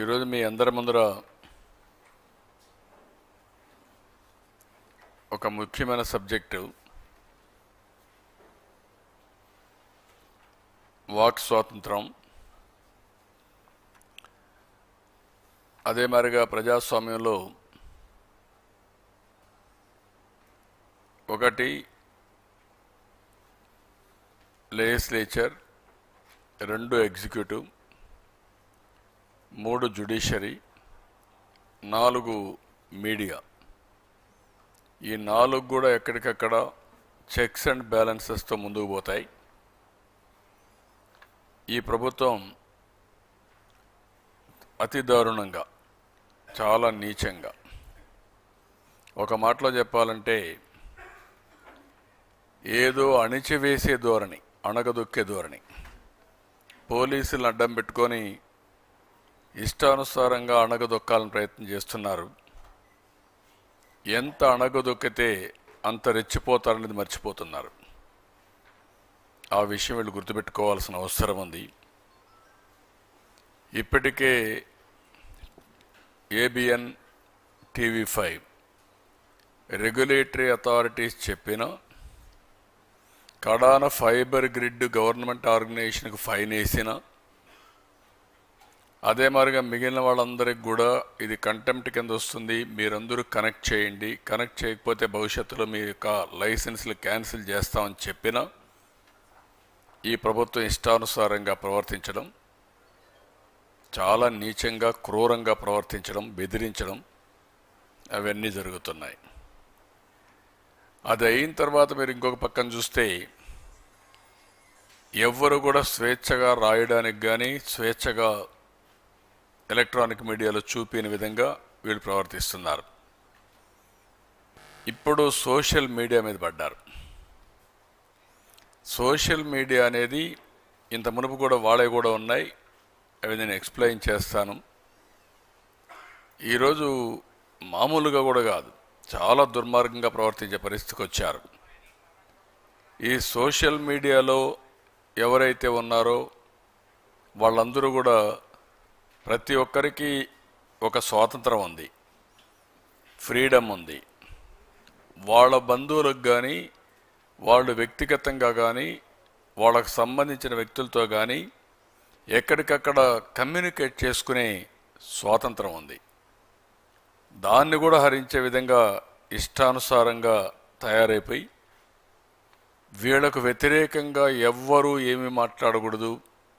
ఈరోజు మీ అందరి ముందర ఒక ముఖ్యమైన సబ్జెక్టు వాక్ స్వాతంత్రం అదే మాదిరిగా ప్రజాస్వామ్యంలో ఒకటి లెజిస్లేచర్ రెండు ఎగ్జిక్యూటివ్ మూడు జుడిషరీ నాలుగు మీడియా ఈ నాలుగు కూడా ఎక్కడికక్కడ చెక్స్ అండ్ బ్యాలెన్సెస్తో ముందుకు పోతాయి ఈ ప్రభుత్వం అతి దారుణంగా చాలా నీచంగా ఒక మాటలో చెప్పాలంటే ఏదో అణిచివేసే ధోరణి అణగదొక్కే ధోరణి పోలీసులను అడ్డం పెట్టుకొని ఇష్టానుసారంగా అణగదొక్కాలని ప్రయత్నం చేస్తున్నారు ఎంత అణగదొక్కితే అంత రెచ్చిపోతారనేది మర్చిపోతున్నారు ఆ విషయం వీళ్ళు గుర్తుపెట్టుకోవాల్సిన అవసరం ఉంది ఇప్పటికే ABN TV five regulatory authorities చెప్పిన కడాన ఫైబర్ గ్రిడ్ గవర్నమెంట్ ఆర్గనైజేషన్కి ఫైన్ వేసిన అదే మాదిరిగా మిగిలిన వాళ్ళందరికి కూడా ఇది కంటెంప్ట్ కింద వస్తుంది మీరందరూ కనెక్ట్ చేయండి కనెక్ట్ చేయకపోతే భవిష్యత్తులో మీ యొక్క లైసెన్స్లు క్యాన్సిల్ చేస్తామని చెప్పిన ఈ ప్రభుత్వం ఇష్టానుసారంగా ప్రవర్తించడం చాలా నీచంగా క్రూరంగా ప్రవర్తించడం బెదిరించడం అవన్నీ జరుగుతున్నాయి అది అయిన తర్వాత మీరు ఇంకొక పక్కన చూస్తే ఎవ్వరు కూడా స్వేచ్ఛగా రాయడానికి కానీ స్వేచ్ఛగా ఎలక్ట్రానిక్ మీడియాలో చూపిన విధంగా వీళ్ళు ప్రవర్తిస్తున్నారు ఇప్పుడు సోషల్ మీడియా మీద పడ్డారు సోషల్ మీడియా అనేది ఇంత మునుపు కూడా వాళ్ళే కూడా ఉన్నాయి అవి నేను ఎక్స్ప్లెయిన్ చేస్తాను ఈరోజు మామూలుగా కూడా కాదు చాలా దుర్మార్గంగా ప్రవర్తించే పరిస్థితికి వచ్చారు ఈ సోషల్ మీడియాలో ఎవరైతే ఉన్నారో వాళ్ళందరూ కూడా ప్రతి ఒక్కరికి ఒక స్వాతంత్రం ఉంది ఫ్రీడమ్ ఉంది వాళ్ళ బంధువులకు కానీ వాళ్ళు వ్యక్తిగతంగా కానీ వాళ్ళకు సంబంధించిన వ్యక్తులతో కానీ ఎక్కడికక్కడ కమ్యూనికేట్ చేసుకునే స్వాతంత్రం ఉంది దాన్ని కూడా హరించే విధంగా ఇష్టానుసారంగా తయారైపోయి వీళ్లకు వ్యతిరేకంగా ఎవ్వరూ ఏమీ మాట్లాడకూడదు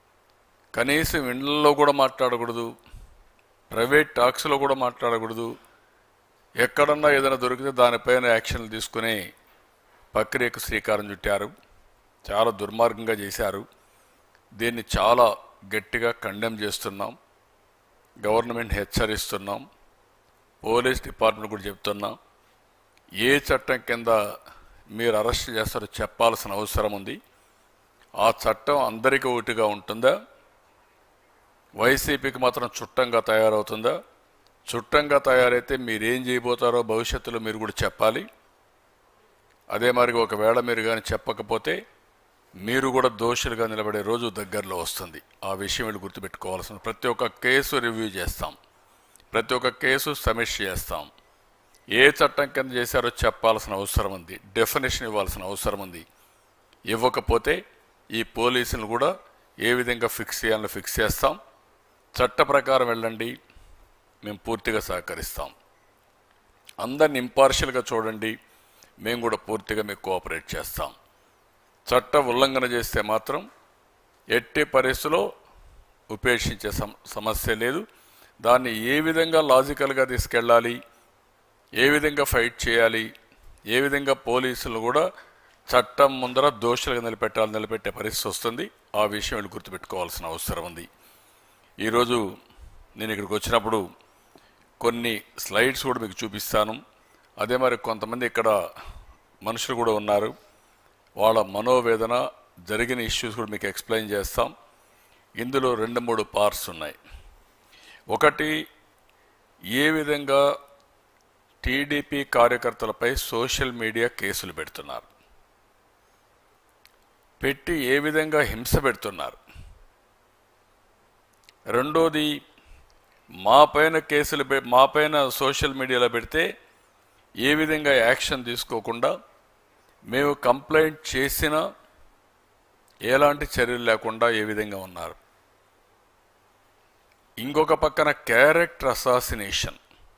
కనీసం ఇండ్లలో కూడా మాట్లాడకూడదు ప్రైవేట్ టాక్స్లో కూడా మాట్లాడకూడదు ఎక్కడన్నా ఏదైనా దొరికితే దానిపైన యాక్షన్లు తీసుకుని ప్రక్రియకు శ్రీకారం చుట్టారు చాలా దుర్మార్గంగా చేశారు దీన్ని చాలా గట్టిగా కండెమ్ చేస్తున్నాం గవర్నమెంట్ హెచ్చరిస్తున్నాం పోలీస్ డిపార్ట్మెంట్ కూడా చెప్తున్నాం ఏ చట్టం కింద మీరు అరెస్ట్ చేస్తారో చెప్పాల్సిన అవసరం ఉంది ఆ చట్టం అందరికీ ఒకటిగా ఉంటుందా వైసీపీకి మాత్రం చుట్టంగా తయారవుతుందా చుట్టంగా తయారైతే మీరేం చేయబోతారో భవిష్యత్తులో మీరు కూడా చెప్పాలి అదే మరి ఒకవేళ మీరు కానీ చెప్పకపోతే మీరు కూడా దోషులుగా నిలబడే రోజు దగ్గరలో వస్తుంది ఆ విషయం వీళ్ళు గుర్తుపెట్టుకోవాల్సింది ప్రతి ఒక్క కేసు రివ్యూ చేస్తాం ప్రతి ఒక్క కేసు సమీక్ష చేస్తాం ఏ చట్టం కింద చేశారో చెప్పాల్సిన అవసరం ఉంది డెఫినేషన్ ఇవ్వాల్సిన అవసరం ఉంది ఇవ్వకపోతే ఈ పోలీసులు కూడా ఏ విధంగా ఫిక్స్ చేయాలో ఫిక్స్ చేస్తాం చట్ట ప్రకారం వెళ్ళండి మేము పూర్తిగా సహకరిస్తాం అందరిని ఇంపార్షియల్గా చూడండి మేము కూడా పూర్తిగా మీకు కోఆపరేట్ చేస్తాం చట్ట ఉల్లంఘన చేస్తే మాత్రం ఎట్టి పరిస్థితిలో ఉపేక్షించే సమ సమస్య లేదు దాన్ని ఏ విధంగా లాజికల్గా తీసుకెళ్ళాలి ఏ విధంగా ఫైట్ చేయాలి ఏ విధంగా పోలీసులు కూడా చట్టం ముందర దోషులుగా నిలబెట్టాలి నిలబెట్టే పరిస్థితి వస్తుంది ఆ విషయం వీళ్ళు గుర్తుపెట్టుకోవాల్సిన అవసరం ఉంది ఈరోజు నేను ఇక్కడికి వచ్చినప్పుడు కొన్ని స్లైడ్స్ కూడా మీకు చూపిస్తాను అదే మరి కొంతమంది ఇక్కడ మనుషులు కూడా ఉన్నారు వాళ్ళ మనోవేదన జరిగిన ఇష్యూస్ కూడా మీకు ఎక్స్ప్లెయిన్ చేస్తాం ఇందులో రెండు మూడు పార్ట్స్ ఉన్నాయి ఒకటి ఏ విధంగా టీడీపీ కార్యకర్తలపై సోషల్ మీడియా కేసులు పెడుతున్నారు పెట్టి ఏ విధంగా హింస పెడుతున్నారు రెండోది మా పైన కేసులు పె- మా పైన సోషల్ మీడియాలో పెడితే ఏ విధంగా యాక్షన్ తీసుకోకుండా మేము కంప్లైంట్ చేసినా ఎలాంటి చర్యలు లేకుండా ఏ విధంగా ఉన్నారు ఇంకొక పక్కన క్యారెక్టర్ అసాసినేషన్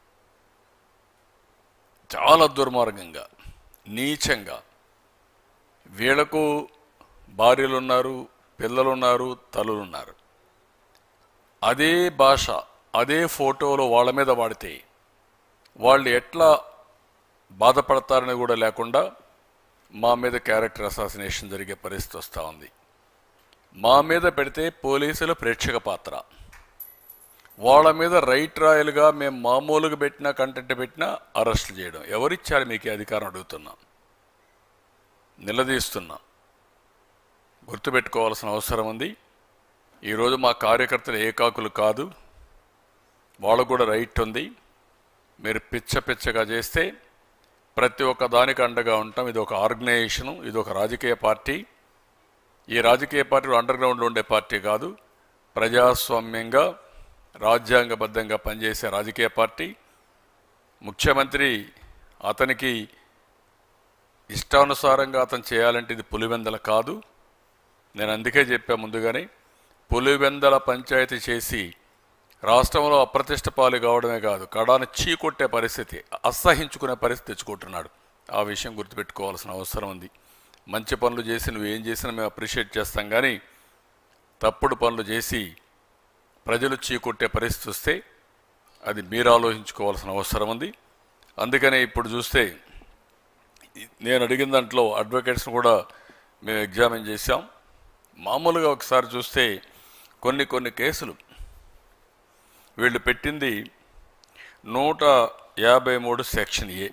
చాలా దుర్మార్గంగా నీచంగా వీళ్లకు భార్యలు ఉన్నారు పిల్లలు ఉన్నారు తల్లులు ఉన్నారు అదే భాష అదే ఫోటోలు వాళ్ళ మీద వాడితే వాళ్ళు ఎట్లా బాధపడతారని కూడా లేకుండా మా మీద క్యారెక్టర్ అసాసినేషన్ జరిగే పరిస్థితి వస్తూ ఉంది మా మీద పెడితే పోలీసులు ప్రేక్షక పాత్ర వాళ్ళ మీద రైట్ రాయలుగా మేము మామూలుగా పెట్టినా కంటెంట్ పెట్టినా అరెస్ట్ చేయడం ఎవరిచ్చారు మీకు ఈ అధికారం అడుగుతున్నా నిలదీస్తున్నా గుర్తుపెట్టుకోవాల్సిన అవసరం ఉంది ఈరోజు మా కార్యకర్తలు ఏకాకులు కాదు వాళ్ళకు కూడా రైట్ ఉంది మీరు పిచ్చ పిచ్చగా చేస్తే ప్రతి ఒక్క దానికి అండగా ఉంటాం ఇది ఒక ఆర్గనైజేషను ఇది ఒక రాజకీయ పార్టీ ఈ రాజకీయ పార్టీలు అండర్ గ్రౌండ్లో ఉండే పార్టీ కాదు ప్రజాస్వామ్యంగా రాజ్యాంగబద్ధంగా పనిచేసే రాజకీయ పార్టీ ముఖ్యమంత్రి అతనికి ఇష్టానుసారంగా అతను చేయాలంటే ఇది పులివెందల కాదు నేను అందుకే చెప్పా ముందుగానే పులివెందల పంచాయతీ చేసి రాష్ట్రంలో అప్రతిష్ట పాలు కావడమే కాదు కడాను చీకొట్టే పరిస్థితి అసహించుకునే పరిస్థితి తెచ్చుకుంటున్నాడు ఆ విషయం గుర్తుపెట్టుకోవాల్సిన అవసరం ఉంది మంచి పనులు చేసి నువ్వు ఏం చేసినా మేము అప్రిషియేట్ చేస్తాం కానీ తప్పుడు పనులు చేసి ప్రజలు చీకొట్టే పరిస్థితి వస్తే అది మీరు ఆలోచించుకోవాల్సిన అవసరం ఉంది అందుకనే ఇప్పుడు చూస్తే నేను అడిగిన దాంట్లో అడ్వకేట్స్ని కూడా మేము ఎగ్జామిన్ చేశాం మామూలుగా ఒకసారి చూస్తే కొన్ని కొన్ని కేసులు వీళ్ళు పెట్టింది నూట యాభై మూడు సెక్షన్ ఏ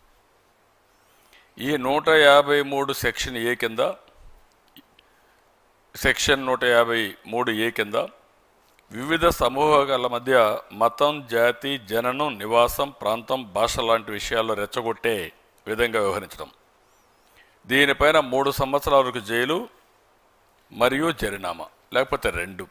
ఈ నూట యాభై మూడు సెక్షన్ ఏ కింద సెక్షన్ నూట యాభై మూడు ఏ కింద వివిధ సమూహాల మధ్య మతం జాతి జననం నివాసం ప్రాంతం భాష లాంటి విషయాల్లో రెచ్చగొట్టే విధంగా వ్యవహరించడం దీనిపైన మూడు సంవత్సరాల వరకు జైలు మరియు జరినామా లేకపోతే రెండు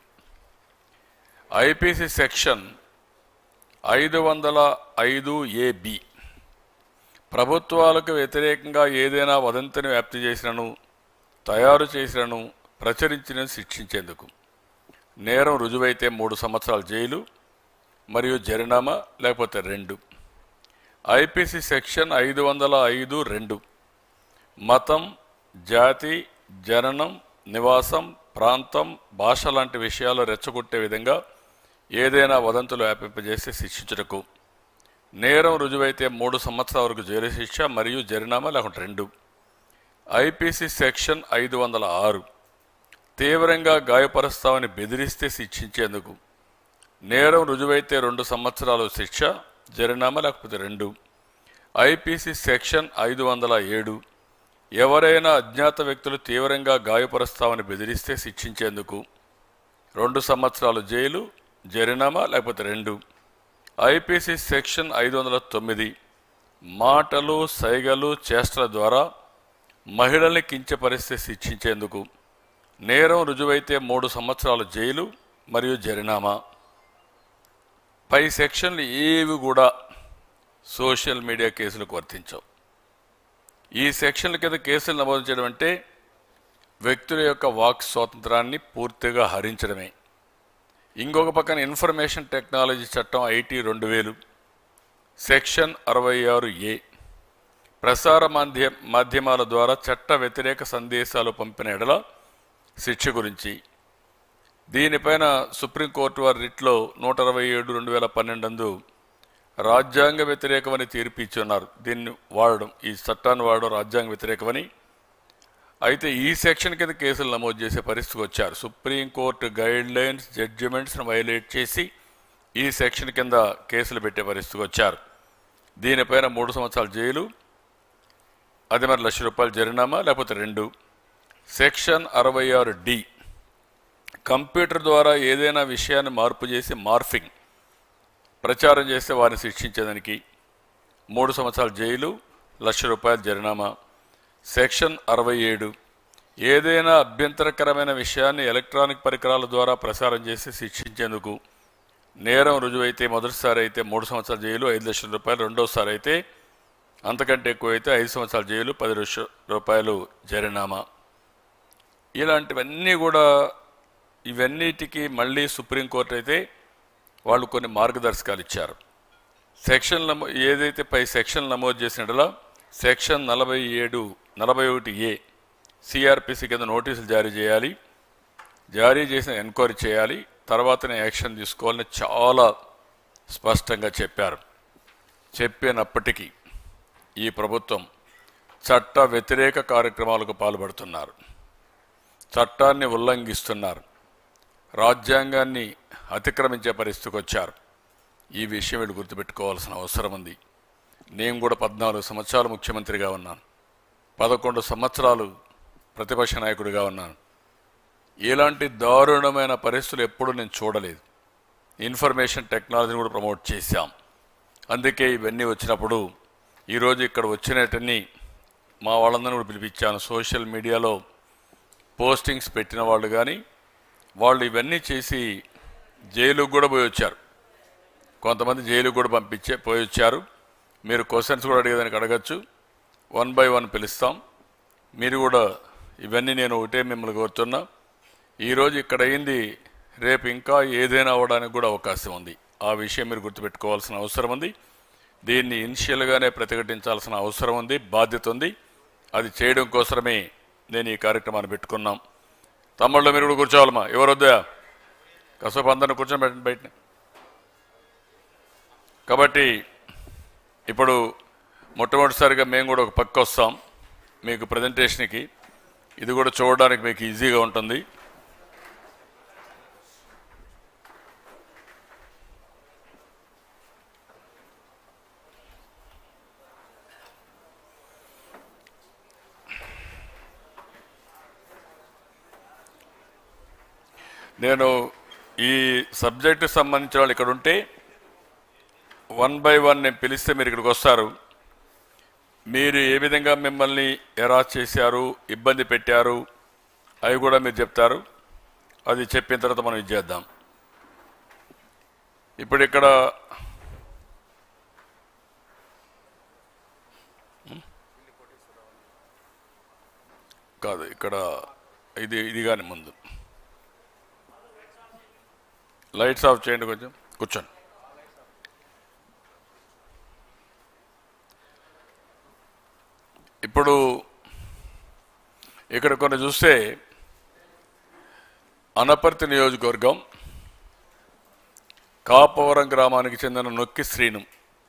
ఐపీసీ సెక్షన్ ఐదు వందల ఐదు ఏబి ప్రభుత్వాలకు వ్యతిరేకంగా ఏదైనా వదంతిని వ్యాప్తి చేసినను తయారు చేసినను ప్రచురించిన శిక్షించేందుకు నేరం రుజువైతే మూడు సంవత్సరాల జైలు మరియు జరినామా లేకపోతే రెండు ఐపీసీ సెక్షన్ ఐదు వందల ఐదు రెండు మతం జాతి జననం నివాసం ప్రాంతం భాష లాంటి విషయాలు రెచ్చగొట్టే విధంగా ఏదైనా వదంతులు వ్యాపింపజేసి శిక్షించుటకు నేరం రుజువైతే మూడు సంవత్సరాల వరకు జైలు శిక్ష మరియు జరినామా లేకుంటే రెండు ఐపీసీ సెక్షన్ ఐదు వందల ఆరు తీవ్రంగా గాయపరుస్తామని బెదిరిస్తే శిక్షించేందుకు నేరం రుజువైతే రెండు సంవత్సరాలు శిక్ష జరినామా లేకపోతే రెండు ఐపీసీ సెక్షన్ ఐదు వందల ఏడు ఎవరైనా అజ్ఞాత వ్యక్తులు తీవ్రంగా గాయపరుస్తామని బెదిరిస్తే శిక్షించేందుకు రెండు సంవత్సరాలు జైలు జరినామా లేకపోతే రెండు ఐపీసీ సెక్షన్ ఐదు వందల తొమ్మిది మాటలు సైగలు చేష్టల ద్వారా మహిళల్ని కించపరిస్తే శిక్షించేందుకు నేరం రుజువైతే మూడు సంవత్సరాలు జైలు మరియు జరినామా పై సెక్షన్లు ఏవి కూడా సోషల్ మీడియా కేసులకు వర్తించవు ఈ సెక్షన్ల కింద కేసులు నమోదు చేయడం అంటే వ్యక్తుల యొక్క వాక్ స్వాతంత్రాన్ని పూర్తిగా హరించడమే ఇంకొక పక్కన ఇన్ఫర్మేషన్ టెక్నాలజీ చట్టం ఐటీ రెండు వేలు సెక్షన్ అరవై ఆరు ఏ ప్రసార మాధ్య మాధ్యమాల ద్వారా చట్ట వ్యతిరేక సందేశాలు పంపిన ఎడల శిక్ష గురించి దీనిపైన సుప్రీంకోర్టు వారి రిట్లో నూట అరవై ఏడు రెండు వేల పన్నెండు రాజ్యాంగ వ్యతిరేకమని తీర్పు ఇచ్చి ఉన్నారు దీన్ని వాడడం ఈ చట్టాన్ని వాడడం రాజ్యాంగ వ్యతిరేకమని అయితే ఈ సెక్షన్ కింద కేసులు నమోదు చేసే పరిస్థితికి వచ్చారు సుప్రీంకోర్టు గైడ్ లైన్స్ జడ్జిమెంట్స్ను వైలేట్ చేసి ఈ సెక్షన్ కింద కేసులు పెట్టే పరిస్థితికి వచ్చారు దీనిపైన మూడు సంవత్సరాల జైలు అది మరి లక్ష రూపాయలు జరినామా లేకపోతే రెండు సెక్షన్ అరవై ఆరు డి కంప్యూటర్ ద్వారా ఏదైనా విషయాన్ని మార్పు చేసి మార్ఫింగ్ ప్రచారం చేస్తే వారిని శిక్షించేదానికి మూడు సంవత్సరాల జైలు లక్ష రూపాయల జరినామా సెక్షన్ అరవై ఏడు ఏదైనా అభ్యంతరకరమైన విషయాన్ని ఎలక్ట్రానిక్ పరికరాల ద్వారా ప్రసారం చేసి శిక్షించేందుకు నేరం రుజువైతే మొదటిసారి అయితే మూడు సంవత్సరాల జైలు ఐదు లక్షల రూపాయలు రెండోసారి అయితే అంతకంటే ఎక్కువైతే ఐదు సంవత్సరాల జైలు పది లక్షల రూపాయలు జరినామా ఇలాంటివన్నీ కూడా ఇవన్నిటికీ మళ్ళీ సుప్రీంకోర్టు అయితే వాళ్ళు కొన్ని మార్గదర్శకాలు ఇచ్చారు సెక్షన్ నమో ఏదైతే పై సెక్షన్ నమోదు చేసినట్లా సెక్షన్ నలభై ఏడు నలభై ఒకటి ఏ సిఆర్పిసి కింద నోటీసులు జారీ చేయాలి జారీ చేసిన ఎంక్వైరీ చేయాలి తర్వాతనే యాక్షన్ తీసుకోవాలని చాలా స్పష్టంగా చెప్పారు చెప్పినప్పటికీ ఈ ప్రభుత్వం చట్ట వ్యతిరేక కార్యక్రమాలకు పాల్పడుతున్నారు చట్టాన్ని ఉల్లంఘిస్తున్నారు రాజ్యాంగాన్ని అతిక్రమించే పరిస్థితికి వచ్చారు ఈ విషయం వీళ్ళు గుర్తుపెట్టుకోవాల్సిన అవసరం ఉంది నేను కూడా పద్నాలుగు సంవత్సరాలు ముఖ్యమంత్రిగా ఉన్నాను పదకొండు సంవత్సరాలు ప్రతిపక్ష నాయకుడిగా ఉన్నాను ఇలాంటి దారుణమైన పరిస్థితులు ఎప్పుడూ నేను చూడలేదు ఇన్ఫర్మేషన్ టెక్నాలజీని కూడా ప్రమోట్ చేశాం అందుకే ఇవన్నీ వచ్చినప్పుడు ఈరోజు ఇక్కడ వచ్చినట్టన్ని మా వాళ్ళందరినీ కూడా పిలిపించాను సోషల్ మీడియాలో పోస్టింగ్స్ పెట్టిన వాళ్ళు కానీ వాళ్ళు ఇవన్నీ చేసి జైలుకు కూడా పోయి వచ్చారు కొంతమంది జైలుకు కూడా పంపించే పోయి వచ్చారు మీరు క్వశ్చన్స్ కూడా అడిగేదానికి అడగచ్చు వన్ బై వన్ పిలుస్తాం మీరు కూడా ఇవన్నీ నేను ఒకటే మిమ్మల్ని కోరుతున్నా ఈరోజు ఇక్కడ అయింది రేపు ఇంకా ఏదైనా అవ్వడానికి కూడా అవకాశం ఉంది ఆ విషయం మీరు గుర్తుపెట్టుకోవాల్సిన అవసరం ఉంది దీన్ని ఇనిషియల్గానే ప్రతిఘటించాల్సిన అవసరం ఉంది బాధ్యత ఉంది అది చేయడం కోసమే నేను ఈ కార్యక్రమాన్ని పెట్టుకున్నాం తమ్ముళ్ళు మీరు కూడా కూర్చోవాలమ్మా ఎవరు వద్దా కసపు అందరిని కూర్చొని పెట్టండి బయట కాబట్టి ఇప్పుడు మొట్టమొదటిసారిగా మేము కూడా ఒక పక్క వస్తాం మీకు ప్రజెంటేషన్కి ఇది కూడా చూడడానికి మీకు ఈజీగా ఉంటుంది నేను ఈ సబ్జెక్టు సంబంధించిన వాళ్ళు ఇక్కడ ఉంటే వన్ బై వన్ నేను పిలిస్తే మీరు ఇక్కడికి వస్తారు మీరు ఏ విధంగా మిమ్మల్ని ఎరా చేశారు ఇబ్బంది పెట్టారు అవి కూడా మీరు చెప్తారు అది చెప్పిన తర్వాత మనం ఇది చేద్దాం ఇప్పుడు ఇక్కడ కాదు ఇక్కడ ఇది ఇది కానీ ముందు లైట్స్ ఆఫ్ చేయండి కొంచెం కూర్చోండి ఇప్పుడు ఇక్కడ కొన్ని చూస్తే అనపర్తి నియోజకవర్గం కాపవరం గ్రామానికి చెందిన నొక్కి శ్రీను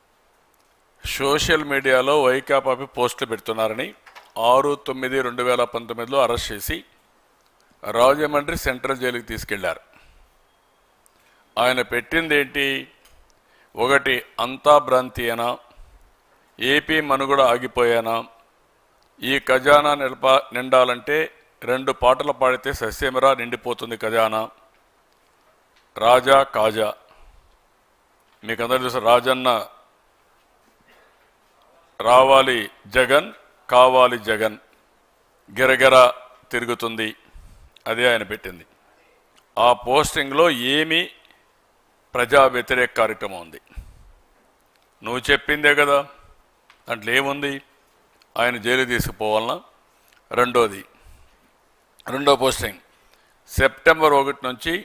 సోషల్ మీడియాలో వైకాపాపి పోస్టులు పెడుతున్నారని ఆరు తొమ్మిది రెండు వేల పంతొమ్మిదిలో అరెస్ట్ చేసి రాజమండ్రి సెంట్రల్ జైలుకి తీసుకెళ్లారు ఆయన పెట్టింది ఏంటి ఒకటి అంతా భ్రాంతి అనా ఏపీ మనుగడ ఆగిపోయానా ఈ ఖజానా నిలప నిండాలంటే రెండు పాటలు పాడితే సస్యమరా నిండిపోతుంది ఖజానా రాజా కాజా మీకు అందరూ తెలుసు రాజన్న రావాలి జగన్ కావాలి జగన్ గిరగిర తిరుగుతుంది అదే ఆయన పెట్టింది ఆ పోస్టింగ్లో ఏమీ ప్రజా వ్యతిరేక కార్యక్రమం ఉంది నువ్వు చెప్పిందే కదా దాంట్లో ఏముంది ఆయన జైలు తీసుకుపోవాలన్నా రెండోది రెండో పోస్టింగ్ సెప్టెంబర్ ఒకటి నుంచి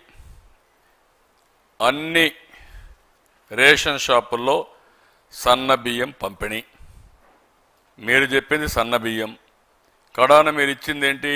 అన్ని రేషన్ షాపుల్లో సన్న బియ్యం పంపిణీ మీరు చెప్పింది సన్న బియ్యం కడాన మీరు ఇచ్చింది ఏంటి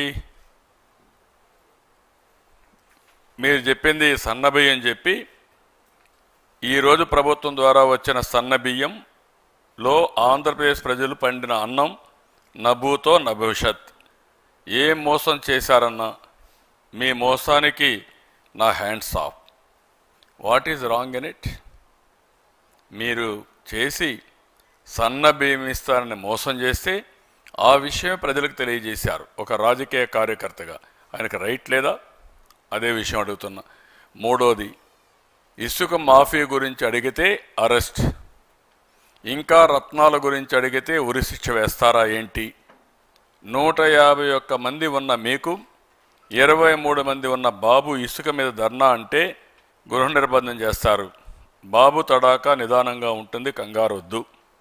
మీరు చెప్పింది సన్న బియ్యం చెప్పి ఈరోజు ప్రభుత్వం ద్వారా వచ్చిన సన్న బియ్యంలో ఆంధ్రప్రదేశ్ ప్రజలు పండిన అన్నం నభూతో నభవిష్యత్ ఏం మోసం చేశారన్నా మీ మోసానికి నా hands off what is wrong in it మీరు చేసి సన్న బియ్యం ఇస్తారని మోసం చేస్తే ఆ విషయం ప్రజలకు తెలియజేశారు ఒక రాజకీయ కార్యకర్తగా ఆయనకు రైట్ లేదా అదే విషయం అడుగుతున్నా మూడోది ఇసుక మాఫీ గురించి అడిగితే అరెస్ట్ ఇంకా రత్నాల గురించి అడిగితే ఉరిశిక్ష వేస్తారా ఏంటి నూట యాభై ఒక్క మంది ఉన్న మీకు ఇరవై మూడు మంది ఉన్న బాబు ఇసుక మీద ధర్నా అంటే గృహ నిర్బంధం చేస్తారు బాబు తడాక నిదానంగా ఉంటుంది కంగారు వద్దు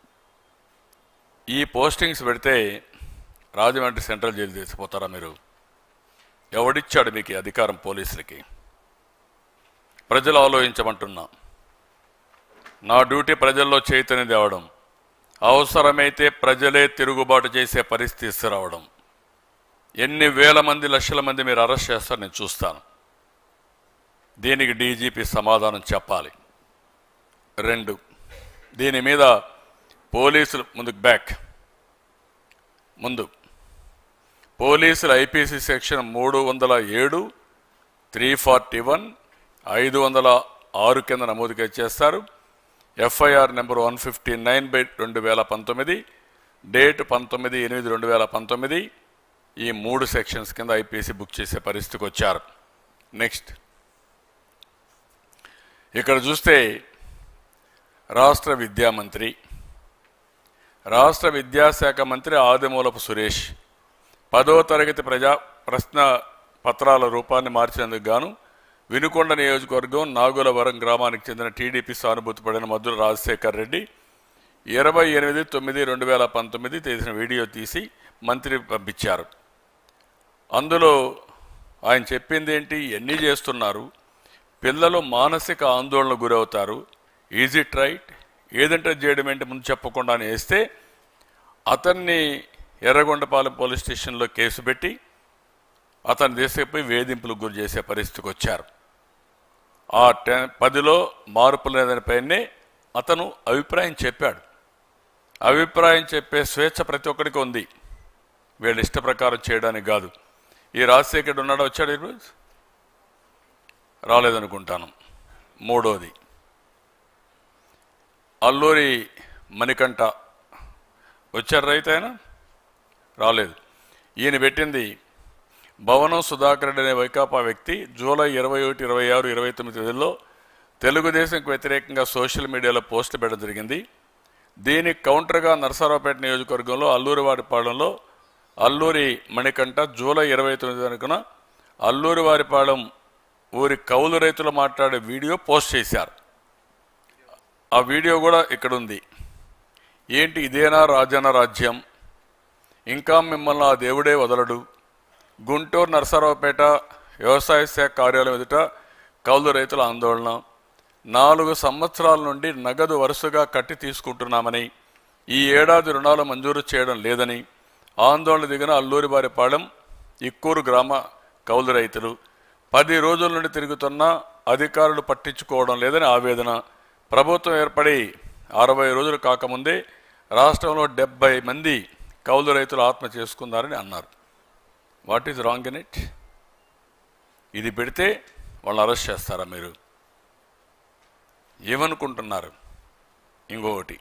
ఈ పోస్టింగ్స్ పెడితే రాజమండ్రి సెంట్రల్ జైలు తీసిపోతారా మీరు ఎవడిచ్చాడు మీకు ఈ అధికారం పోలీసులకి ప్రజలు ఆలోచించమంటున్నా నా డ్యూటీ ప్రజల్లో చైతన్యం తేవడం అవసరమైతే ప్రజలే తిరుగుబాటు చేసే పరిస్థితి తీసుకురావడం ఎన్ని వేల మంది లక్షల మంది మీరు అరెస్ట్ చేస్తారు నేను చూస్తాను దీనికి డీజీపీ సమాధానం చెప్పాలి రెండు దీని మీద పోలీసులు ముందుకు బ్యాక్ ముందు పోలీసులు ఐపీసీ సెక్షన్ మూడు వందల ఏడు త్రీ ఫార్టీ వన్ ఐదు వందల ఆరు కింద నమోదు చేస్తారు FIR number one fifty nine by రెండు వేల పంతొమ్మిది డేట్ పంతొమ్మిది ఎనిమిది రెండు వేల పంతొమ్మిది ఈ మూడు సెక్షన్స్ కింద ఐపీసీ బుక్ చేసే పరిస్థితికి వచ్చారు నెక్స్ట్ ఇక్కడ చూస్తే రాష్ట్ర విద్యామంత్రి రాష్ట్ర విద్యాశాఖ మంత్రి ఆదిమూలపు సురేష్ పదో తరగతి ప్రజా ప్రశ్న పత్రాల రూపాన్ని మార్చినందుకు గాను వినుకొండ నియోజకవర్గం నాగులవరం గ్రామానికి చెందిన టీడీపీ సానుభూతి పడిన మధుర రాజశేఖర్ రెడ్డి ఇరవై ఎనిమిది తొమ్మిది రెండు వేల పంతొమ్మిది తీసిన వీడియో తీసి మంత్రి పంపించారు అందులో ఆయన చెప్పింది ఏంటి ఎన్ని చేస్తున్నారు పిల్లలు మానసిక ఆందోళన గురవుతారు ఈజ్ ఇట్ రైట్ ఏదంటే చేయడం ఏంటి ముందు చెప్పకుండా వేస్తే అతన్ని ఎర్రగొండపాలెం పోలీస్ స్టేషన్లో కేసు పెట్టి అతను తీసుకుపోయి వేధింపులకు గురి చేసే పరిస్థితికి వచ్చారు ఆ టెన్ పదిలో మార్పు లేదని పైనే అతను అభిప్రాయం చెప్పాడు అభిప్రాయం చెప్పే స్వేచ్ఛ ప్రతి ఒక్కరికి ఉంది వీళ్ళ ఇష్ట ప్రకారం చేయడానికి కాదు ఈ రాజశేఖర్ ఉన్నాడా వచ్చాడు ఈరోజు రాలేదనుకుంటాను మూడోది అల్లూరి మణికంఠ వచ్చారు రైతు ఆయన రాలేదు ఈయన పెట్టింది భవనం సుధాకర్ రెడ్డి అనే వైకాపా వ్యక్తి జూలై ఇరవై ఒకటి ఇరవై ఆరు ఇరవై తొమ్మిది తేదీల్లో తెలుగుదేశంకు వ్యతిరేకంగా సోషల్ మీడియాలో పోస్టులు పెట్టడం జరిగింది దీనికి కౌంటర్గా నరసరావుపేట నియోజకవర్గంలో అల్లూరివారిపాలెంలో అల్లూరి మణికంఠ జూలై ఇరవై తొమ్మిది అనుకున్న అల్లూరివారిపాలెం ఊరి కౌలు రైతులు మాట్లాడే వీడియో పోస్ట్ చేశారు ఆ వీడియో కూడా ఇక్కడ ఉంది ఏంటి ఇదేనా రాజన్న రాజ్యం ఇంకా మిమ్మల్ని ఆ దేవుడే వదలడు గుంటూరు నరసరావుపేట వ్యవసాయ శాఖ కార్యాలయం ఎదుట కౌలు రైతుల ఆందోళన నాలుగు సంవత్సరాల నుండి నగదు వరుసగా కట్టి తీసుకుంటున్నామని ఈ ఏడాది రుణాలు మంజూరు చేయడం లేదని ఆందోళన దిగిన అల్లూరిబారిపాలెం ఇక్కూరు గ్రామ కౌలు రైతులు పది రోజుల నుండి తిరుగుతున్నా అధికారులు పట్టించుకోవడం లేదని ఆవేదన ప్రభుత్వం ఏర్పడి అరవై రోజులు కాకముందే రాష్ట్రంలో డెబ్బై మంది కౌలు రైతులు ఆత్మ చేసుకున్నారని అన్నారు what is wrong in it ఇది పెడితే వాళ్ళని అరెస్ట్ చేస్తారా మీరు ఏమనుకుంటున్నారు ఇంకొకటి